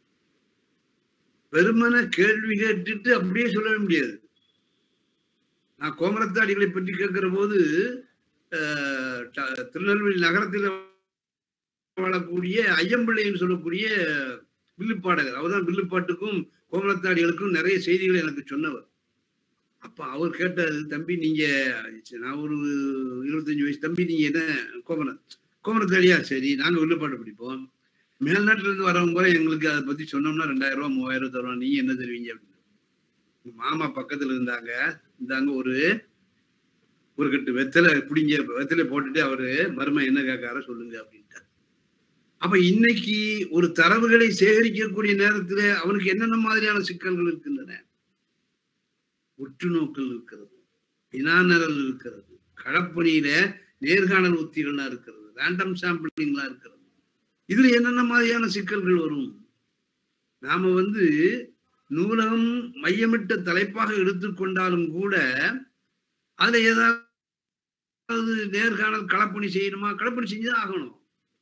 வெறுமன கேள்வி கேட்டுட்டு அப்படியே சொல்லவே முடியாது நான் கோமரத்தாடிகளை பற்றி கேட்கிற போது அஹ், ட- திருநெல்வேலி நகரத்தில் வாழக்கூடிய ஐயம்பிள்ளைன்னு சொல்லக்கூடிய வில்லுப்பாடகர் அவர்தான் வில்லுப்பாட்டுக்கும் கோமரத்தாடிகளுக்கும் நிறைய செய்திகளை எனக்கு சொன்னவர் அப்ப அவர் கேட்டாரு தம்பி நீங்க நான் ஒரு இருபத்தஞ்சு வயசு தம்பி நீங்க என்ன கோமரம் கோமரத்தாடியா சரி நாங்க வில்லுப்பாட்டு படிப்போம் மேல்நாட்டுல இருந்து வரவங்க கூட எங்களுக்கு அதை பத்தி சொன்னோம்னா ரெண்டாயிரம் ரூபாய் மூவாயிரம் ரூபாய் தருவோம் நீங்க என்ன தருவீங்க அப்படின்னு உங்க மாமா பக்கத்துல இருந்தாங்க இந்தாங்க ஒரு ஒரு கட்டு வெத்தலை பிடிங்க வெத்தலை போட்டுட்டு அவரு மரும என்ன கேட்கார சொல்லுங்க அப்படின்ட்டார் அப்ப இன்னைக்கு ஒரு தரவுகளை சேகரிக்கக்கூடிய நேரத்துல அவனுக்கு என்னென்ன மாதிரியான சிக்கல்கள் இருக்கின்றன உற்றுநோக்கல் இருக்கிறது வினாநிரல் இருக்கிறது களப்பணியில நேர்காணல் உத்திகள்லாம் இருக்கிறது ரேண்டம் சாம்பிளிங்லாம் இருக்கிறது இதுல என்னென்ன மாதிரியான சிக்கல்கள் வரும் நாம வந்து நூலகம் மையமிட்ட தலைப்பாக எடுத்துக்கொண்டாலும் கூட அதுல ஏதாவது நேர்காணல் களப்பணி செய்யணுமா களப்பணி செஞ்சுதான் ஆகணும்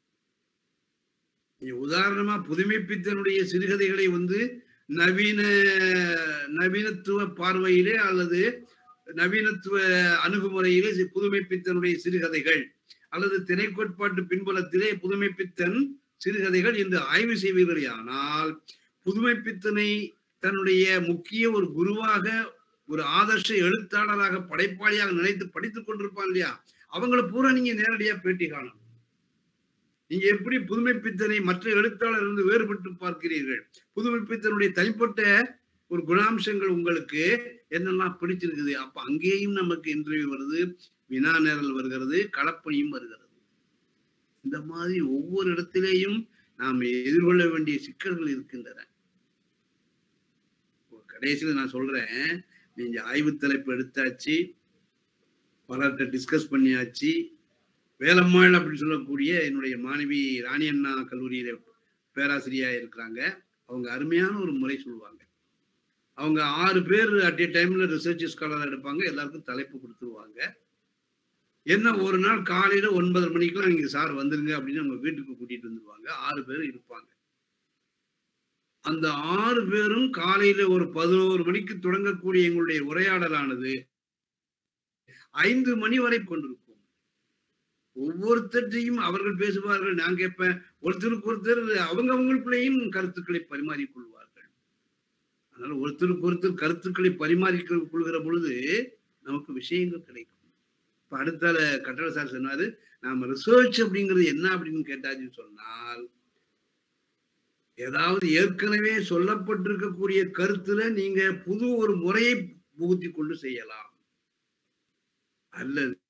நீங்க உதாரணமா புதுமைப்பித்தனுடைய சிறுகதைகளை வந்து நவீன நவீனத்துவ பார்வையிலே அல்லது நவீனத்துவ அணுகுமுறையிலே சி- புதுமைப்பித்தனுடைய சிறுகதைகள் அல்லது திரைக்கோட்பாட்டு பின்புலத்திலே புதுமைப்பித்தன் சிறுகதைகள் என்று ஆய்வு செய்வீர்களே ஆனால் புதுமைப்பித்தனை தன்னுடைய முக்கிய ஒரு குருவாக ஒரு ஆதர்ஷ எழுத்தாளராக படைப்பாளியாக நினைத்து படித்துக் கொண்டிருப்பான் இல்லையா அவங்கள பூரா நீங்க நேரடியா பேட்டி காணணும் நீங்க எப்படி புதுமைப்பித்தனை மற்ற எழுத்தாளர் இருந்து வேறுபட்டு பார்க்கிறீர்கள் புதுமைப்பித்தனுடைய தனிப்பட்ட ஒரு குணாம்சங்கள் உங்களுக்கு என்னெல்லாம் பிடிச்சிருக்குது அப்ப அங்கேயும் நமக்கு இன்டர்வியூ வருது வினா நேரல் வருகிறது களப்பணியும் வருகிறது இந்த மாதிரி ஒவ்வொரு இடத்திலேயும் நாம் எதிர்கொள்ள வேண்டிய சிக்கல்கள் இருக்கின்றன கடைசியில் நான் சொல்றேன் நீங்க ஆய்வு தலைப்பு எடுத்தாச்சு பலர்கிட்ட டிஸ்கஸ் பண்ணியாச்சு வேலம்மாள் அப்படின்னு சொல்லக்கூடிய என்னுடைய மாணவி ராணி அண்ணா கல்லூரியில பேராசிரியா இருக்கிறாங்க அவங்க அருமையான ஒரு முறை சொல்லுவாங்க அவங்க ஆறு பேர் அட் ஏ டைம்ல ரிசர்ச் ஸ்காலர் எடுப்பாங்க எல்லாருக்கும் தலைப்பு கொடுத்துருவாங்க என்ன ஒரு நாள் காலையில ஒன்பதரை மணிக்கெல்லாம் நீங்க சார் வந்துருங்க அப்படின்னு அவங்க வீட்டுக்கு கூட்டிட்டு வந்துருவாங்க ஆறு பேர் இருப்பாங்க அந்த ஆறு பேரும் காலையில ஒரு பதினோரு மணிக்கு தொடங்கக்கூடிய எங்களுடைய உரையாடலானது ஐந்து மணி வரை கொண்டிருக்கும் ஒவ்வொருத்தரையும் அவர்கள் பேசுவார்கள் நான் கேட்பேன் ஒருத்தருக்கு ஒருத்தர் அவங்க அவங்களுக்குள்ளேயும் கருத்துக்களை பரிமாறிக் கொள்வார்கள் அதனால ஒருத்தருக்கு ஒருத்தர் கருத்துக்களை பரிமாறிக் கொள்கிற பொழுது நமக்கு விஷயங்கள் கிடைக்கும் இப்ப அடுத்தால கட்டள சார் சொன்னாரு நாம ரிசர்ச் அப்படிங்கிறது என்ன அப்படின்னு கேட்டாச்சுன்னு சொன்னால் ஏதாவது ஏற்கனவே சொல்லப்பட்டிருக்கக்கூடிய கருத்துல நீங்க புது ஒரு முறையை புகுத்தி கொண்டு செய்யலாம் அல்லது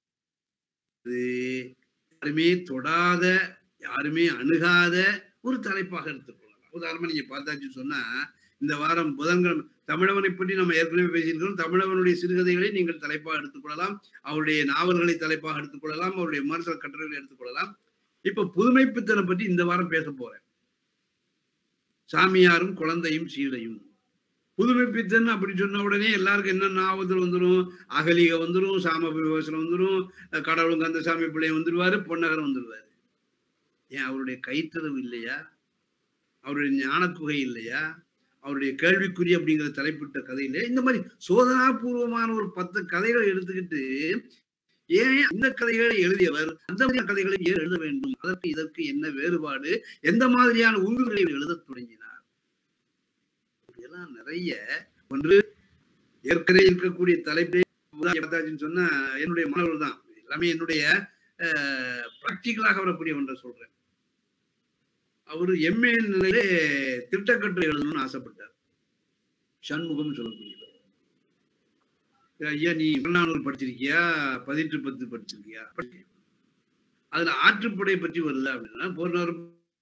யாருமே தொடாத யாருமே அணுகாத ஒரு தலைப்பாக எடுத்துக்கொள்ளலாம் உதாரணமா நீங்க பார்த்தாச்சுன்னு சொன்னா இந்த வாரம் புதன்கிழமை தமிழவனை பற்றி நம்ம ஏற்கனவே பேசியிருக்கிறோம் தமிழவனுடைய சிறுகதைகளை நீங்கள் தலைப்பாக எடுத்துக்கொள்ளலாம் அவருடைய நாவல்களை தலைப்பாக எடுத்துக்கொள்ளலாம் அவருடைய விமர்சன கட்டுரைகளை எடுத்துக்கொள்ளலாம் இப்ப புதுமைப்பித்தனை பற்றி இந்த வாரம் பேச போறேன் சாமியாரும் குழந்தையும் சீதையும் புதுமைப்பித்தன் அப்படி சொன்ன உடனே எல்லாருக்கும் என்ன ஞாபகத்தில் வந்துடும் அகலிக வந்துடும் சாம விவசனம் வந்துடும் கடவுளும் கந்தசாமி பிள்ளைய வந்துடுவாரு பொன்னகரம் வந்துடுவாரு ஏன் அவருடைய கைத்தளவு இல்லையா அவருடைய ஞானக்குகை இல்லையா அவருடைய கேள்விக்குறி அப்படிங்கிற தலைப்பிட்ட கதையில இந்த மாதிரி சோதனாபூர்வமான ஒரு பத்து கதைகளை எடுத்துக்கிட்டு ஏன் இந்த கதைகளை எழுதியவர் அந்த மாதிரியான கதைகளை ஏன் எழுத வேண்டும் அதற்கு இதற்கு என்ன வேறுபாடு எந்த மாதிரியான உந்துதலை எழுதத் தொடங்கினார் இதெல்லாம் நிறைய ஒன்று ஏற்கனவே இருக்கக்கூடிய தலைப்பே பார்த்தாச்சுன்னு சொன்னா என்னுடைய மாணவர்கள் தான் எல்லாமே என்னுடைய பிராக்டிக்கலாக வரக்கூடிய ஒன்றை சொல்றேன் அவரு எம்ஏ நிலையிலே திட்டக்கட்டு எழுதணும்னு ஆசைப்பட்டார் சண்முகம் சொல்லக்கூடியவர் ஐயா நீ புறநானூறு படிச்சிருக்கியா பதினெட்டு பத்து படிச்சிருக்கியா அதுல ஆற்றுப்படை பற்றி வருது அப்படின்னா போனவர்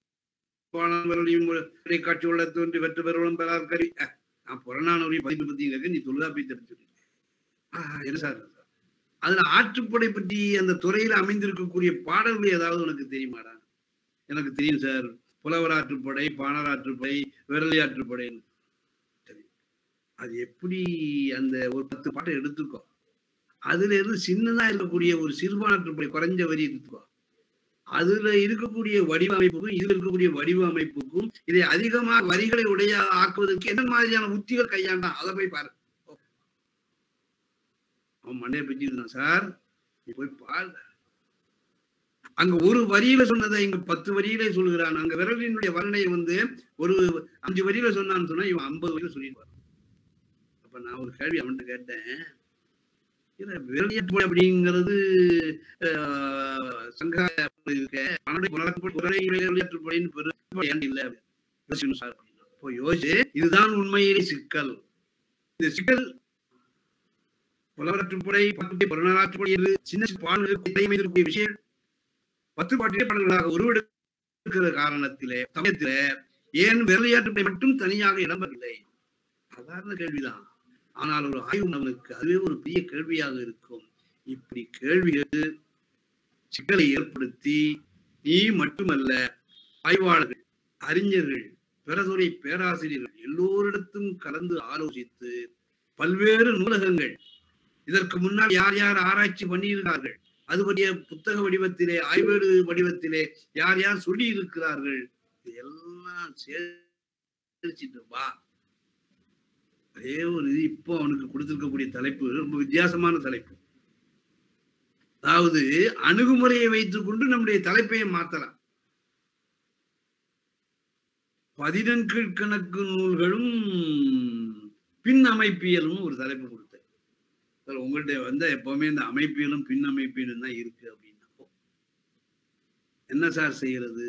காட்சி உள்ள தோன்றி வெற்று பெருவளம் பெறார் கறி நான் புறநானூரையும் பதினெட்டு பத்தியும் கேட்க நீ தொல்காப்பியத்தை படிச்சிருக்க என்ன சார் அதுல ஆற்றுப்படை பற்றி அந்த துறையில அமைந்திருக்கக்கூடிய பாடல்கள் ஏதாவது உனக்கு தெரியுமாடா எனக்கு தெரியும் சார் புலவர் ஆற்றுப்படை பாணர் ஆற்றுப்படை விரலி ஆற்றுப்படைன்னு சரி அது எப்படி அந்த ஒரு பத்து பாட்டை எடுத்துக்கோ அதுல இருந்து சின்னதா இருக்கக்கூடிய ஒரு சிறுபான் ஆற்றுப்படை குறைஞ்ச வரி எடுத்துக்கோ அதுல இருக்கக்கூடிய வடிவமைப்புக்கும் இதுல இருக்கக்கூடிய வடிவமைப்புக்கும் இதை அதிகமாக வரிகளை உடைய ஆக்குவதற்கு என்ன மாதிரியான உத்திகள் கையாண்டான் அதை போய் பாரு அவன் மண்டையை பிச்சுதான் சார் நீ போய் பாரு அங்க ஒரு வரியில சொன்னதை இங்க பத்து வரியில சொல்லுகிறான் அங்க விரலினுடைய வர்ணையை வந்து ஒரு அஞ்சு வரியில சொன்னான்னு சொன்னா இவன் ஐம்பது வரியில சொல்லிடுவான் அப்ப நான் ஒரு கேள்வி அவன்கிட்ட கேட்டேன் இல்ல விரலியற்பொழி அப்படிங்கிறது ஆஹ், சங்க இருக்க பன்னெண்டு புலனப்பொழி, உரை விரலியற்பொழின்னு பெரு ஏன் இல்ல யோசிக்கணும் சார் அப்படின்னா. அப்போ யோசிச்சு இதுதான் உண்மையிலே சிக்கல் இந்த சிக்கல் புலவரற்றுப்படை பத்து புறநாற்றுப்படை என்று சின்ன சின்ன பாடல்களுக்கு இடைமை இருக்கக்கூடிய விஷயம் பத்து பாட்டிலே பாடல்களாக உருவெடுக்கிற காரணத்திலே சமயத்திலே ஏன் விரலியாற்றுப்படை மட்டும் தனியாக இடம்பெறவில்லை சாதாரண கேள்விதான் ஆனால் ஒரு ஆய்வு அவனுக்கு அதுவே ஒரு பெரிய கேள்வியாக இருக்கும் இப்படி கேள்விகள் சிக்கலை ஏற்படுத்தி நீ மட்டுமல்ல ஆய்வாளர்கள் அறிஞர்கள் பிறதுறை பேராசிரியர்கள் எல்லோரிடத்தும் கலந்து ஆலோசித்து பல்வேறு நூலகங்கள் இதற்கு முன்னால் யார் யார் ஆராய்ச்சி பண்ணியிருக்கிறார்கள் அது பற்றிய புத்தக வடிவத்திலே ஆய்வேடு வடிவத்திலே யார் யார் சொல்லி இருக்கிறார்கள் இதெல்லாம் சேர்ச்சிட்டு வா அதே ஒரு இது இப்போ அவனுக்கு கொடுத்திருக்கக்கூடிய தலைப்பு ரொம்ப வித்தியாசமான தலைப்பு அதாவது அணுகுமுறையை வைத்துக் கொண்டு நம்முடைய தலைப்பையை மாத்தலாம் பதினெண்கணக்கு நூல்களும் பின் அமைப்பியலும் ஒரு தலைப்பு கொடுத்தேன் சார் உங்கள்ட்ட வந்த எப்பவுமே இந்த அமைப்பியலும் பின் அமைப்பியலும் தான் இருக்கு அப்படின்னா என்ன சார் செய்யறது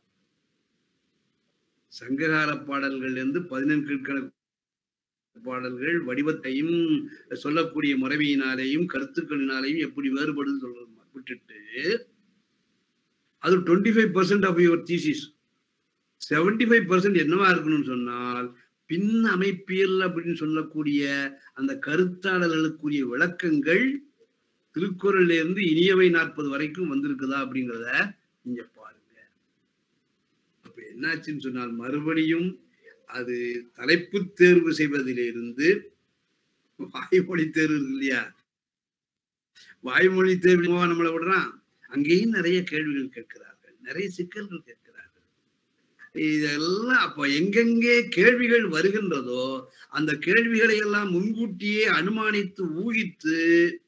சங்ககால பாடல்கள்ல இருந்து பதினெண்கணக்கு பாடல்கள் வடிவத்தையும் சொல்லக்கூடிய முறைமையினாலேயும் கருத்துக்களினாலேயும் எப்படி வேறுபடுன்னு சொல்றது விட்டுட்டு அது twenty five percent of your thesis seventy five percent என்னவா இருக்கணும்னு சொன்னால் பின் அமைப்பியல் அப்படின்னு சொல்லக்கூடிய அந்த கருத்தாடல்களுக்குரிய விளக்கங்கள் திருக்குறள்ல இருந்து இனியவை நாற்பது வரைக்கும் வந்திருக்குதா அப்படிங்கிறத நீங்க பாருங்க அப்ப என்னாச்சுன்னு சொன்னால் மறுபடியும் அது தலைப்பு தேர்வு செய்வதிலிருந்து வாய்மொழி தேர்வு இருக்கு இல்லையா வாய்மொழி தேர்வு நம்மளை விடுறான் அங்கேயும் நிறைய கேள்விகள் கேட்கிறார்கள் நிறைய சிக்கல்கள் கேட்கிறார்கள் இதெல்லாம் அப்ப எங்கெங்கே கேள்விகள் வருகின்றதோ அந்த கேள்விகளை எல்லாம் முன்கூட்டியே அனுமானித்து ஊகித்து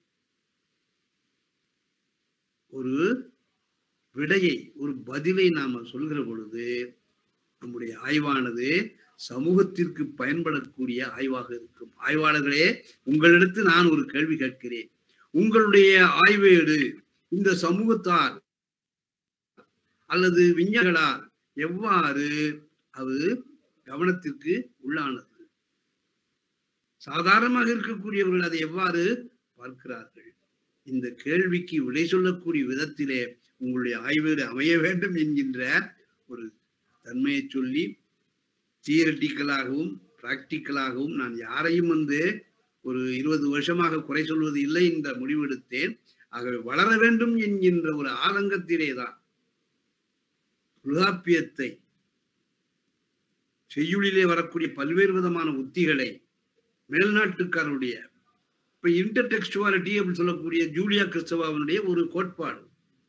ஒரு விடையை ஒரு பதிலை நாம சொல்கிற பொழுது நம்முடைய ஆய்வானது சமூகத்திற்கு பயன்படக்கூடிய ஆய்வாக இருக்கும் ஆய்வாளர்களே உங்களிடத்து நான் ஒரு கேள்வி கேட்கிறேன் உங்களுடைய ஆய்வேடு இந்த சமூகத்தார் அல்லது விஞ்ஞானிகளால் எவ்வாறு அது கவனத்திற்கு உள்ளானது சாதாரணமாக இருக்கக்கூடியவர்கள் அதை எவ்வாறு பார்க்கிறார்கள் இந்த கேள்விக்கு விடை சொல்லக்கூடிய விதத்திலே உங்களுடைய ஆய்வேடு அமைய வேண்டும் என்கின்ற ஒரு தன்மையை சொல்லி தியரட்டிக்கலாகவும் பிராக்டிக்கலாகவும் நான் யாரையும் வந்து ஒரு இருபது வருஷமாக குறை சொல்வது இல்லை என்ற முடிவெடுத்தேன் ஆகவே வளர வேண்டும் என்கின்ற ஒரு ஆதங்கத்திலே தான் தொல்காப்பியத்தை செய்யுளிலே வரக்கூடிய பல்வேறு விதமான உத்திகளை மேல்நாட்டுக்காரருடைய இப்ப இன்டர்டெக்ஸ்டுவாலிட்டி அப்படின்னு சொல்லக்கூடிய ஜூலியா கிறிஸ்தவாவினுடைய ஒரு கோட்பாடு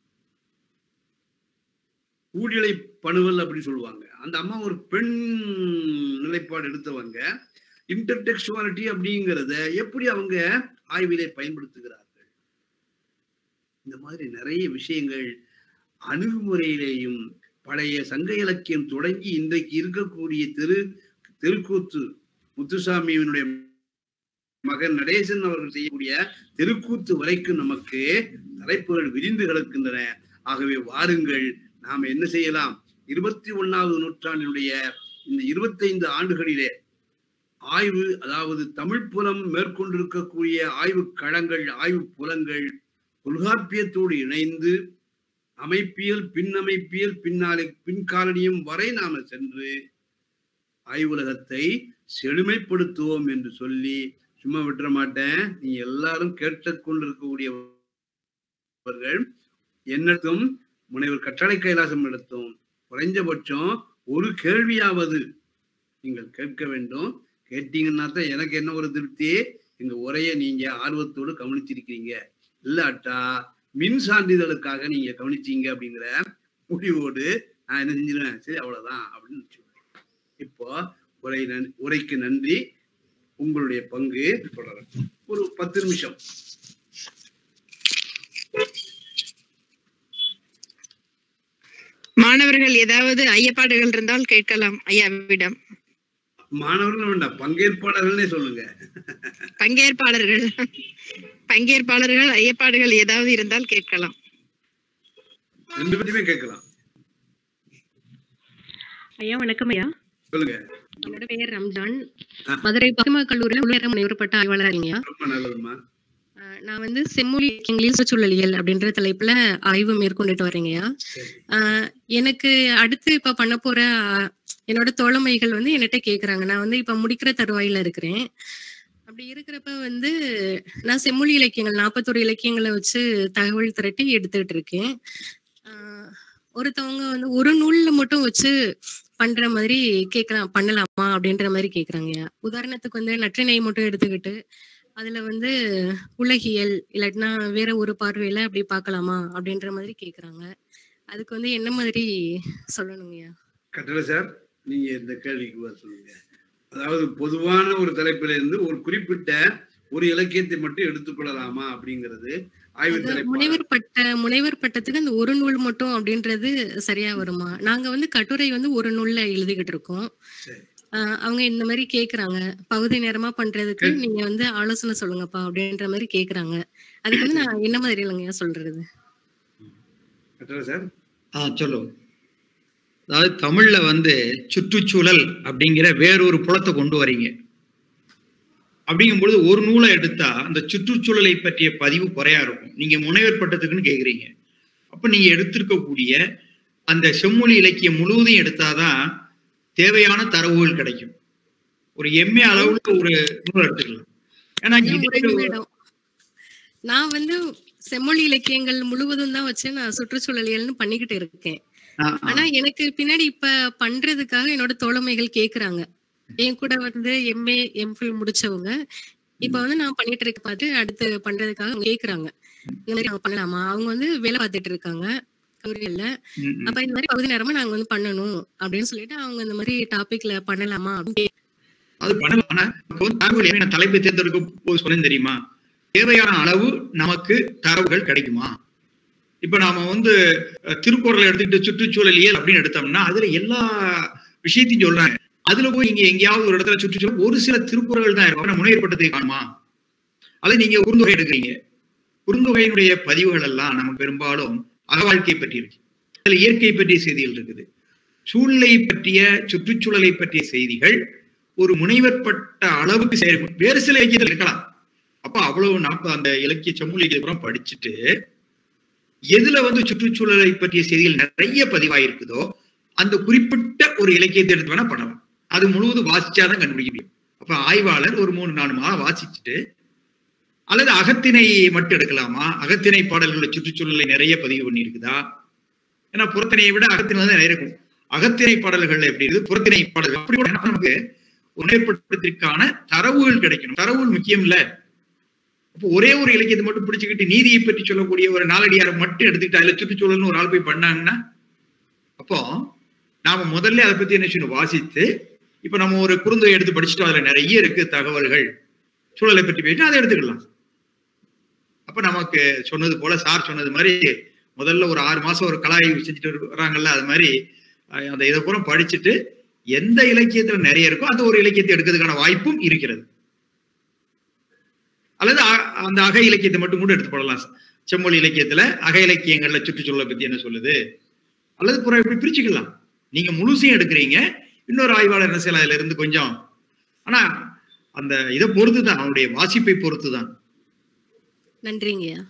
ஊழிலை பணுவல் அப்படின்னு சொல்லுவாங்க அந்த அம்மா ஒரு பெண் நிலைப்பாடு எடுத்தவங்க இன்டர்டெக்சுவாலிட்டி அப்படிங்கிறத எப்படி அவங்க ஆய்விலே பயன்படுத்துகிறார்கள் இந்த மாதிரி நிறைய விஷயங்கள் அணுகுமுறையிலேயும் பழைய சங்க இலக்கியம் தொடங்கி இன்றைக்கு இருக்கக்கூடிய திரு தெருக்கூத்து முத்துசாமியினுடைய மகன் நடேசன் அவர்கள் செய்யக்கூடிய தெருக்கூத்து வரைக்கும் நமக்கு தலைப்புகள் விரிந்து கிடக்கின்றன ஆகவே வாருங்கள் நாம் என்ன செய்யலாம் இருபத்தி ஒன்னாவது நூற்றாண்டினுடைய இந்த இருபத்தைந்து ஆண்டுகளிலே ஆய்வு அதாவது தமிழ் புலம் மேற்கொண்டிருக்கக்கூடிய ஆய்வு களங்கள் ஆய்வு புலங்கள் தொல்காப்பியத்தோடு இணைந்து அமைப்பியல் பின்னமைப்பியல் பின்னாலே பின்காலனியும் வரை நாம சென்று ஆய்வுலகத்தை செழுமைப்படுத்துவோம் என்று சொல்லி சும்மா விட்டுற மாட்டேன் நீ எல்லாரும் கேட்டுக்கொண்டிருக்கக்கூடியவர்கள் என்னத்தும் முனைவர் கட்டளை கைலாசம் நடத்தும் குறைஞ்சபட்சம் ஒரு கேள்வியாவது நீங்கள் கேட்க வேண்டும் கேட்டீங்கன்னா தான் எனக்கு என்ன ஒரு திருப்தி எங்க உரையை நீங்க ஆர்வத்தோடு கவனிச்சிருக்கீங்க இல்லாட்டா மின் சான்றிதழுக்காக நீங்க கவனிச்சீங்க அப்படிங்கிற முடிவோடு நான் என்ன செஞ்சிருவேன் சரி அவ்வளவுதான் அப்படின்னு சொல்லுவேன் இப்போ உரை நன்- உரைக்கு நன்றி உங்களுடைய பங்கு தொடரும் ஒரு பத்து நிமிஷம் மாணவர்கள் ஏதாவது ஐயப்பாடுகள் இருந்தால் கேட்கலாம் ஐயாவிடம் மாணவர்கள் வேண்டாம் பங்கேற்பாளர்கள்னே சொல்லுங்க பங்கேற்பாளர்கள் பங்கேற்பாளர்கள் ஐயப்பாடுகள் ஏதாவது இருந்தால் கேட்கலாம் ரெண்டு பேருமே கேட்கலாம் ஐயா வணக்கம் ஐயா சொல்லுங்க என்னோட பெயர் ரம்ஜான் ஆ. மதுரை பசுமா கல்லூரியில் உள்ள முனைவரப்பட்ட ஆய்வாளர் இருக்கீங்க ரொம்ப நல்லதுமா நான் வந்து செம்மொழி இங்கிலீஷ் சுற்றுச்சூழலியல் அப்படின்ற தலைப்புல ஆய்வு மேற்கொண்டுட்டு வரேங்கய்யா சரி ஆஹ் எனக்கு அடுத்து இப்ப பண்ண போற ஆஹ், என்னோட தோழமைகள் வந்து என்கிட்ட கேக்குறாங்க நான் வந்து இப்ப முடிக்கிற தருவாயில இருக்கிறேன் அப்படி இருக்கிறப்ப வந்து நான் செம்மொழி இலக்கியங்கள் நாற்பத்தொரு இலக்கியங்களை வச்சு தகவல் திரட்டி எடுத்துட்டு இருக்கேன் ஆஹ், ஒருத்தவங்க வந்து ஒரு நூல்ல மட்டும் வச்சு பண்ற மாதிரி கேட்கலாம் பண்ணலாமா அப்படின்ற மாதிரி கேக்குறாங்க உதாரணத்துக்கு வந்து நற்றினை மட்டும் எடுத்துக்கிட்டு அதுல வந்து உலகியல் இல்லாட்டினா வேற ஒரு பார்வையில அப்படி பார்க்கலாமா அப்படின்ற மாதிரி கேக்குறாங்க அதுக்கு வந்து என்ன மாதிரி சொல்லணுங்கய்யா கட்டளை சார் நீங்க இந்த கேள்விக்கு பதில் சொல்லுங்க அதாவது பொதுவான ஒரு தலைப்பில இருந்து ஒரு குறிப்பிட்ட ஒரு இலக்கியத்தை மட்டும் எடுத்துக்கொள்ளலாமா அப்படிங்கிறது ஆய்வு அது தலைப்பு முனைவர் பட்ட முனைவர் பட்டத்துக்கு அந்த ஒரு நூல் மட்டும் அப்படின்றது சரியா வருமா நாங்க வந்து கட்டுரை வந்து ஒரு நூல்ல எழுதிக்கிட்டு இருக்கோம் சரி. ஆஹ் அவங்க இந்த மாதிரி கேக்குறாங்க பகுதி நேரமா பண்றதுக்கு சரி. நீங்க வந்து ஆலோசனை சொல்லுங்கப்பா அப்படின்ற மாதிரி கேக்குறாங்க அதுக்கு வந்து நான் என்ன மாதிரி இல்லைங்கய்யா சொல்றது கட்டளை சார் ஆ சொல்லுங்க அதாவது தமிழ்ல வந்து சுற்றுச்சூழல் அப்படிங்கிற வேறொரு புலத்தை கொண்டு வரீங்க அப்படிங்கும்பொழுது ஒரு நூலை எடுத்தா அந்த சுற்றுச்சூழலை பற்றிய பதிவு குறையா இருக்கும் நீங்க முனைவர் பட்டத்துக்குன்னு கேக்குறீங்க அப்ப நீங்க எடுத்திருக்கக்கூடிய அந்த செம்மொழி இலக்கியம் முழுவதையும் எடுத்தாதான் தேவையான தரவுகள் கிடைக்கும் ஒரு எம்ஏ அளவுல ஒரு நூல் எடுத்துக்கலாம் ஏன்னா ஐயா, இது ஒரே நிமிடம். நான் வந்து செம்மொழி இலக்கியங்கள் முழுவதும் தான் வச்சு நான் சுற்றுச்சூழலியல்னு பண்ணிக்கிட்டு இருக்கேன் ஆ, ஆ. ஆனா எனக்கு பின்னாடி இப்ப பண்றதுக்காக என்னோட தோழமைகள் கேக்குறாங்க என் கூட வந்து எம்ஏ எம்ஃபில் முடிச்சவங்க இப்ப வந்து நான் பண்ணிட்டு இருக்க பார்த்து அடுத்து பண்றதுக்காக அவங்க கேக்குறாங்க இந்த மாதிரி அவங்க பண்ணலாமா அவங்க வந்து வேலை பார்த்துட்டு இருக்காங்க கல்லூரிகள்ல ம், ம். அப்ப இந்த மாதிரி பகுதி நேரமா நாங்க வந்து பண்ணணும் அப்படின்னு சொல்லிட்டு அவங்க இந்த மாதிரி டாபிக்ல பண்ணலாமா அப்படின்னு அது பண்ணலாம் ஆனா இப்ப வந்து தகவல் என்ன நான் தலைப்பை தேர்ந்தெடுக்க போது சொன்னேன் தெரியுமா தேவையான அளவு நமக்கு தரவுகள் கிடைக்குமா இப்ப நாம வந்து அஹ், திருக்குறளை எடுத்துக்கிட்டு சுற்றுச்சூழலியல் அப்படின்னு எடுத்தோம்னா அதுல எல்லா விஷயத்தையும் சொல்றாங்க அதுல போய் நீங்க எங்கேயாவது ஒரு இடத்துல சுற்றுச்சூழல் ஒரு சில திருக்குறள் தான் இருக்கும் ஆனா முனையற்பட்டதை காணுமா அல்லது நீங்க குறுந்தொகை எடுக்கிறீங்க குறுந்தொகையினுடைய பதிவுகள் எல்லாம் நம்ம பெரும்பாலும் அகவாழ்க்கை பற்றி இருக்கு அதுல இயற்கை பற்றிய செய்திகள் இருக்குது சூழ்நிலை பற்றிய சுற்றுச்சூழலை பற்றிய செய்திகள் ஒரு முனைவற்பட்ட அளவுக்கு சேர்க்கும் வேறு சில இலக்கியத்தில் இருக்கலாம் அப்ப அவ்வளவு நாற்பது அந்த இலக்கிய செம்மொழி இலக்கியம் படிச்சுட்டு எதுல வந்து சுற்றுச்சூழலை பற்றிய செய்திகள் நிறைய பதிவாயிருக்குதோ அந்த குறிப்பிட்ட ஒரு இலக்கியத்தை எடுத்து வேணா பண்ணலாம் அது முழுவதும் வாசிச்சாதான் கண்டுபிடிக்க முடியும் அப்ப ஆய்வாளர் ஒரு மூணு நாலு மாதம் வாசிச்சுட்டு அல்லது அகத்திணை மட்டும் எடுக்கலாமா அகத்திணை பாடல்கள சுற்றுச்சூழலை நிறைய பதிவு பண்ணி இருக்குதா ஏன்னா புறத்திணையை விட அகத்திணை தான் நிறைய இருக்கும் அகத்திணை பாடல்கள்ல எப்படி இருக்குது புறத்திணை பாடல்கள் அப்படி கூட நமக்கு உணர்படுத்திற்கான தரவுகள் கிடைக்கணும் தரவுகள் முக்கியம் இல்ல அப்போ ஒரே ஒரு இலக்கியத்தை மட்டும் பிடிச்சுக்கிட்டு நீதியை பற்றி சொல்லக்கூடிய ஒரு நாலடியாரை மட்டும் எடுத்துக்கிட்டு அதுல சுற்றுச்சூழல்னு ஒரு ஆள் போய் பண்ணாங்கன்னா அப்போ நாம முதல்ல அதை பத்தி என்ன செய்யணும் வாசித்து இப்ப நம்ம ஒரு குறுந்தொகை எடுத்து படிச்சுட்டோம் அதுல நிறைய இருக்கு தகவல்கள் சூழலை பற்றி பேசினா அதை எடுத்துக்கலாம் அப்ப நமக்கு சொன்னது போல சார் சொன்னது மாதிரி முதல்ல ஒரு ஆறு மாசம் ஒரு கலாய்வு செஞ்சுட்டு வராங்கல்ல அது மாதிரி அஹ், அந்த இதை பூரா படிச்சுட்டு எந்த இலக்கியத்துல நிறைய இருக்கோ அந்த ஒரு இலக்கியத்தை எடுக்கிறதுக்கான வாய்ப்பும் இருக்கிறது அல்லது அ- அந்த அக இலக்கியத்தை மட்டும் கூட எடுத்து போடலாம் செம்மொழி இலக்கியத்துல அக இலக்கியங்கள்ல சுற்றுச்சூழலை பத்தி என்ன சொல்லுது அல்லது புற இப்படி பிரிச்சுக்கலாம் நீங்க முழுசையும் எடுக்கிறீங்க இன்னொரு ஆய்வாளர் என்ன செய்யலாம் அதுல இருந்து கொஞ்சம் ஆனா அந்த இதை பொறுத்து தான் அவனுடைய வாசிப்பை பொறுத்து தான் நன்றிங்கய்யா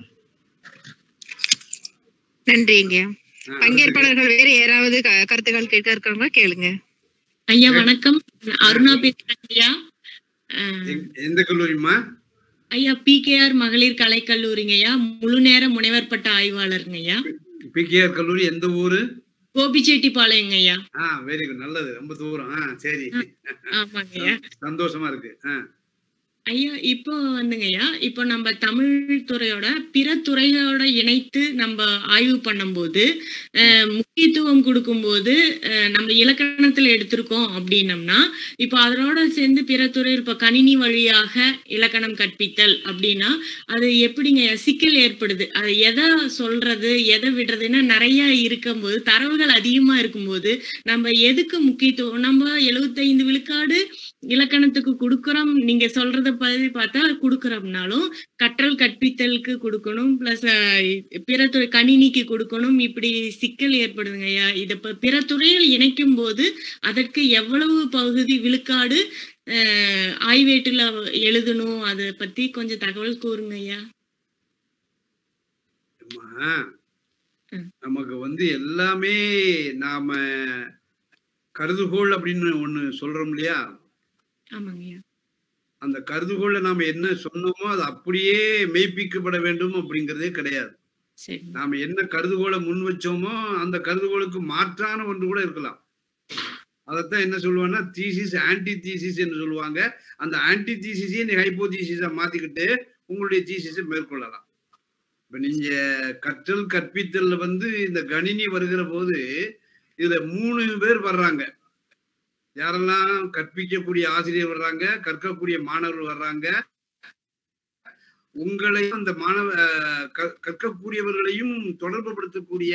நன்றிங்க ஆ, பங்கேற்பாளர்கள் வேறு யாராவது க- கருத்துக்கள் கேட்க இருக்கிறவங்க கேளுங்க ஐயா வணக்கம் அருணா பேசுறேன் ஐயா அஹ், எங்க- எந்த கல்லூரிமா ஐயா பிகேஆர் மகளிர் கலைக்கல்லூரிங்க ஐயா முழு நேர முனைவர் பட்ட ஆய்வாளருங்க ஐயா பிகேஆர் கல்லூரி எந்த ஊரு கோபிச்செட்டிப்பாளையங்க ஐயா ஆ வெரி குட் நல்லது ரொம்ப தூரம் ஆ சரி ஆமாங்க ஐயா சந்தோஷமா இருக்கு ஆ ஐயா இப்போ வந்துங்கய்யா இப்போ நம்ம தமிழ் துறையோட பிற துறையோட இணைத்து நம்ம ஆய்வு பண்ணும்போது அஹ், முக்கியத்துவம் கொடுக்கும்போது அஹ், நம்ம இலக்கணத்துல எடுத்திருக்கோம் அப்படின்னம்னா இப்போ அதனோட சேர்ந்து பிற துறை இப்போ கணினி வழியாக இலக்கணம் கற்பித்தல் அப்படின்னா அது எப்படிங்க சிக்கல் ஏற்படுது அது எதை சொல்றது எதை விடுறதுன்னா நிறைய இருக்கும்போது தரவுகள் அதிகமா இருக்கும்போது நம்ம எதுக்கு முக்கியத்துவம் நம்ம எழுபத்தைந்து விழுக்காடு இலக்கணத்துக்கு கொடுக்குறோம் நீங்க சொல்றத பத்தி பார்த்தா கொடுக்குறோம்னாலும் கற்றல் கற்பித்தலுக்கு கொடுக்கணும் பிளஸ் பிற துறை கணினிக்கு கொடுக்கணும் இப்படி சிக்கல் ஏற்படுதுங்க ஐயா இதை ப- பிற துறையில் இணைக்கும் போது அதற்கு எவ்வளவு பகுதி விழுக்காடு அஹ், ஆய்வேட்டுல எழுதணும் அதை பத்தி கொஞ்சம் தகவல் கூறுங்க ஐயா அம்மா, ம். நமக்கு வந்து எல்லாமே நாம கருதுகோள் அப்படின்னு ஒண்ணு சொல்றோம் இல்லையா ஆமாங்க ஐயா அந்த கருதுகோளை நாம என்ன சொன்னோமோ அது அப்படியே மெய்ப்பிக்கப்பட வேண்டும் அப்படிங்கிறதே கிடையாது சரி நாம என்ன கருதுகோளை முன் வச்சோமோ அந்த கருதுகோளுக்கு மாற்றான ஒன்று கூட இருக்கலாம் அதைத்தான் என்ன சொல்லுவாங்கன்னா தீசிஸ் ஆன்டி தீசிஸ் என்று சொல்லுவாங்க அந்த ஆன்டி தீசிஸையே நீ ஹைப்போ தீசிஸை மாத்திக்கிட்டு உங்களுடைய தீசிஸை மேற்கொள்ளலாம் இப்ப நீங்க கற்றல் கற்பித்தல்ல வந்து இந்த கணினி வருகிற போது இதுல மூணு பேர் வர்றாங்க யாரெல்லாம் கற்பிக்கக்கூடிய ஆசிரியர் வர்றாங்க கற்கக்கூடிய மாணவர்கள் வர்றாங்க உங்களையும் அந்த மாணவ அஹ், க- கற்கக்கூடியவர்களையும் தொடர்புபடுத்தக்கூடிய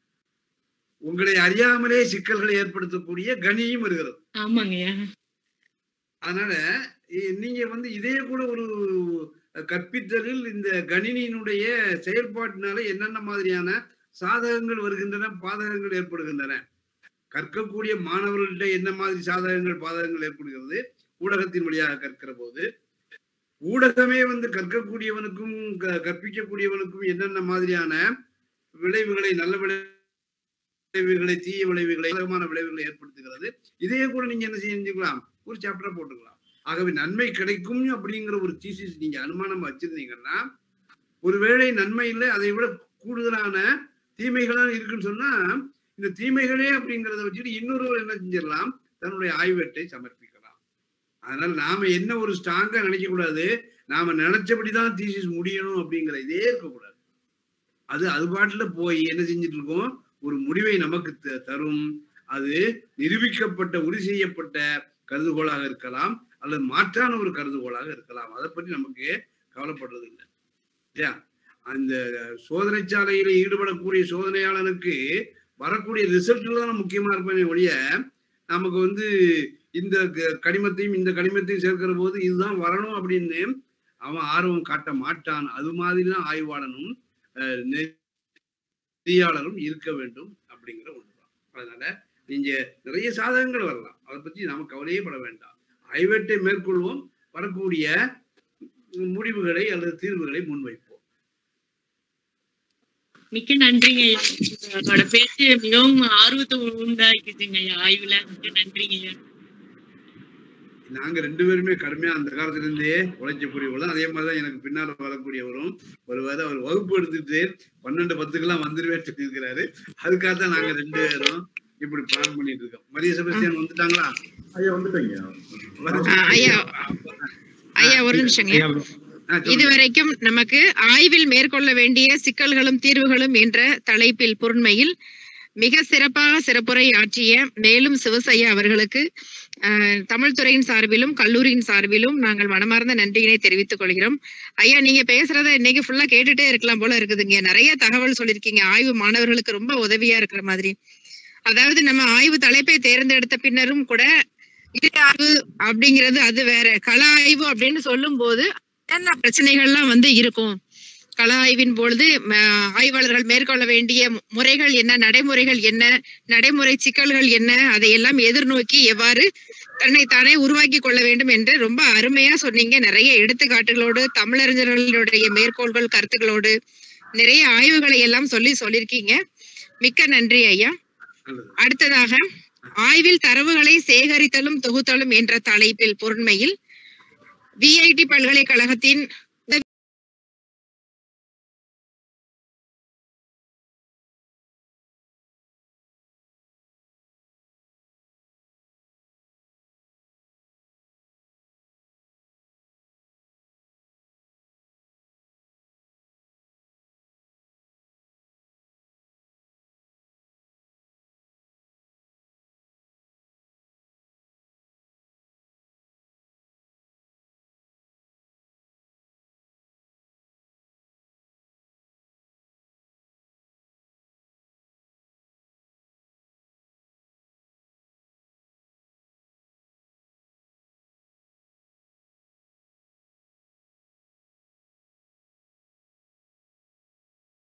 உங்களை அறியாமலே சிக்கல்களை ஏற்படுத்தக்கூடிய கணியும் வருகிறது ஆமாங்க ஐயா அதனால இ- நீங்க வந்து இதே கூட ஒரு கற்பித்தலில் இந்த கணினியினுடைய செயல்பாட்டினால என்னென்ன மாதிரியான சாதகங்கள் வருகின்றன பாதகங்கள் ஏற்படுகின்றன கற்கக்கூடிய மாணவர்கள்ட்ட என்ன மாதிரி சாதகங்கள் பாதகங்கள் ஏற்படுகிறது ஊடகத்தின் வழியாக கற்கிற போது ஊடகமே வந்து கற்கக்கூடியவனுக்கும் க- கற்பிக்கக்கூடியவனுக்கும் என்னென்ன மாதிரியான விளைவுகளை நல்ல விளைவுகளை தீய விளைவுகளை சாதகமான விளைவுகளை ஏற்படுத்துகிறது இதே கூட நீங்க என்ன செஞ்சுக்கலாம் ஒரு சாப்டரா போட்டுக்கலாம் ஆகவே நன்மை கிடைக்கும் அப்படிங்கிற ஒரு தீசிஸ் நீங்க அனுமானம் வச்சிருந்தீங்கன்னா ஒருவேளை நன்மை இல்லை அதை விட கூடுதலான தீமைகளாக இருக்குன்னு சொன்னா இந்த தீமைகளே அப்படிங்கிறத வச்சுட்டு இன்னொருவர் என்ன செஞ்சிடலாம் தன்னுடைய ஆய்வேட்டை சமர்ப்பிக்கலாம் அதனால நாம என்ன ஒரு ஸ்ட்ராங்கா நினைக்க கூடாது நாம நினைச்சபடிதான் தீசிஸ் முடியணும் அப்படிங்கிற இதே இருக்கக்கூடாது அது அது பாட்டுல போய் என்ன செஞ்சுட்டு இருக்கோம் ஒரு முடிவை நமக்கு த- தரும் அது நிரூபிக்கப்பட்ட உறுதி செய்யப்பட்ட கருதுகோளாக இருக்கலாம் அல்லது மாற்றான ஒரு கருதுகோளாக இருக்கலாம் அதை பற்றி நமக்கு கவலைப்படுறது இல்லை இல்லையா அந்த சோதனை சாலையில ஈடுபடக்கூடிய சோதனையாளனுக்கு வரக்கூடிய ரிசல்ட்ல தான் முக்கியமா இருப்பேனே ஒழிய நமக்கு வந்து இந்த க- கனிமத்தையும் இந்த கனிமத்தையும் சேர்க்கிற போது இதுதான் வரணும் அப்படின்னு அவன் ஆர்வம் காட்ட மாட்டான் அது மாதிரி தான் ஆய்வாளனும் அஹ், நெறியாளரும் இருக்க வேண்டும் அப்படிங்கிற ஒன்றுதான் அதனால நீங்க நிறைய சாதகங்கள் வரலாம் அதை பத்தி நாம கவலையே பட வேண்டாம் ஆய்வேட்டை மேற்கொள்வோம் வரக்கூடிய முடிவுகளை அல்லது தீர்வுகளை முன்வைப்போம் மிக்க நன்றிங்க ஐயா உங்களோட பேச்சு மிகவும் ஆர்வத்தை உண்டாக்கிச்சுங்க ஐயா ஆய்வுல மிக்க நன்றிங்க ஐயா நாங்க ரெண்டு பேருமே கடுமையா அந்த காலத்துல இருந்தே உழைக்கக்கூடியவர்களும் அதே மாதிரிதான் எனக்கு பின்னால வரக்கூடியவரும் ஒருவேளை அவர் வகுப்பு எடுத்துட்டு பன்னெண்டு பத்துக்கெல்லாம் வந்துருவேன் சொல்லியிருக்கிறாரு அதுக்காக தான் நாங்க ரெண்டு பேரும் இப்படி பிளான் பண்ணிட்டு இருக்கோம் மரிய செபஸ்டியன் வந்துட்டாங்களா ஐயா வந்துட்டீங்க ஆ, ஐயா ஐயா ஒரு நிமிஷங்க ஆ, சொல்லுங்க. இதுவரைக்கும் நமக்கு ஆய்வில் மேற்கொள்ள வேண்டிய சிக்கல்களும் தீர்வுகளும் என்ற தலைப்பில் பொருண்மையில் மிக சிறப்பாக சிறப்புரை ஆற்றிய மேலும் சிவசையா அவர்களுக்கு அஹ், தமிழ் துறையின் சார்பிலும் கல்லூரியின் சார்பிலும் நாங்கள் மனமார்ந்த நன்றியினை தெரிவித்துக் கொள்கிறோம் ஐயா நீங்க பேசுறத இன்னைக்கு ஃபுல்லா கேட்டுட்டே இருக்கலாம் போல இருக்குதுங்க நிறைய தகவல் சொல்லியிருக்கீங்க ஆய்வு மாணவர்களுக்கு ரொம்ப உதவியா இருக்கிற மாதிரி அதாவது நம்ம ஆய்வு தலைப்பை தேர்ந்தெடுத்த பின்னரும் கூட இறை ஆய்வு அப்படிங்கிறது அது வேற கள ஆய்வு அப்படின்னு சொல்லும் போது என்னென்ன பிரச்சனைகள்லாம் வந்து இருக்கும் கள ஆய்வின் பொழுது ம, ஆய்வாளர்கள் மேற்கொள்ள வேண்டிய மு- முறைகள் என்ன நடைமுறைகள் என்ன நடைமுறை சிக்கல்கள் என்ன அதையெல்லாம் எதிர்நோக்கி எவ்வாறு தன்னை தானே உருவாக்கி கொள்ள வேண்டும் என்று ரொம்ப அருமையா சொன்னீங்க நிறைய எடுத்துக்காட்டுகளோடு தமிழறிஞர்களுடைய மேற்கோள்கள் கருத்துக்களோடு நிறைய ஆய்வுகளை எல்லாம் சொல்லி சொல்லியிருக்கீங்க மிக்க நன்றி ஐயா நல்லது. அடுத்ததாக ஆய்வில் தரவுகளை சேகரித்தலும் தொகுத்தலும் என்ற தலைப்பில் பொருண்மையில் விஐடி பல்கலைக்கழகத்தின்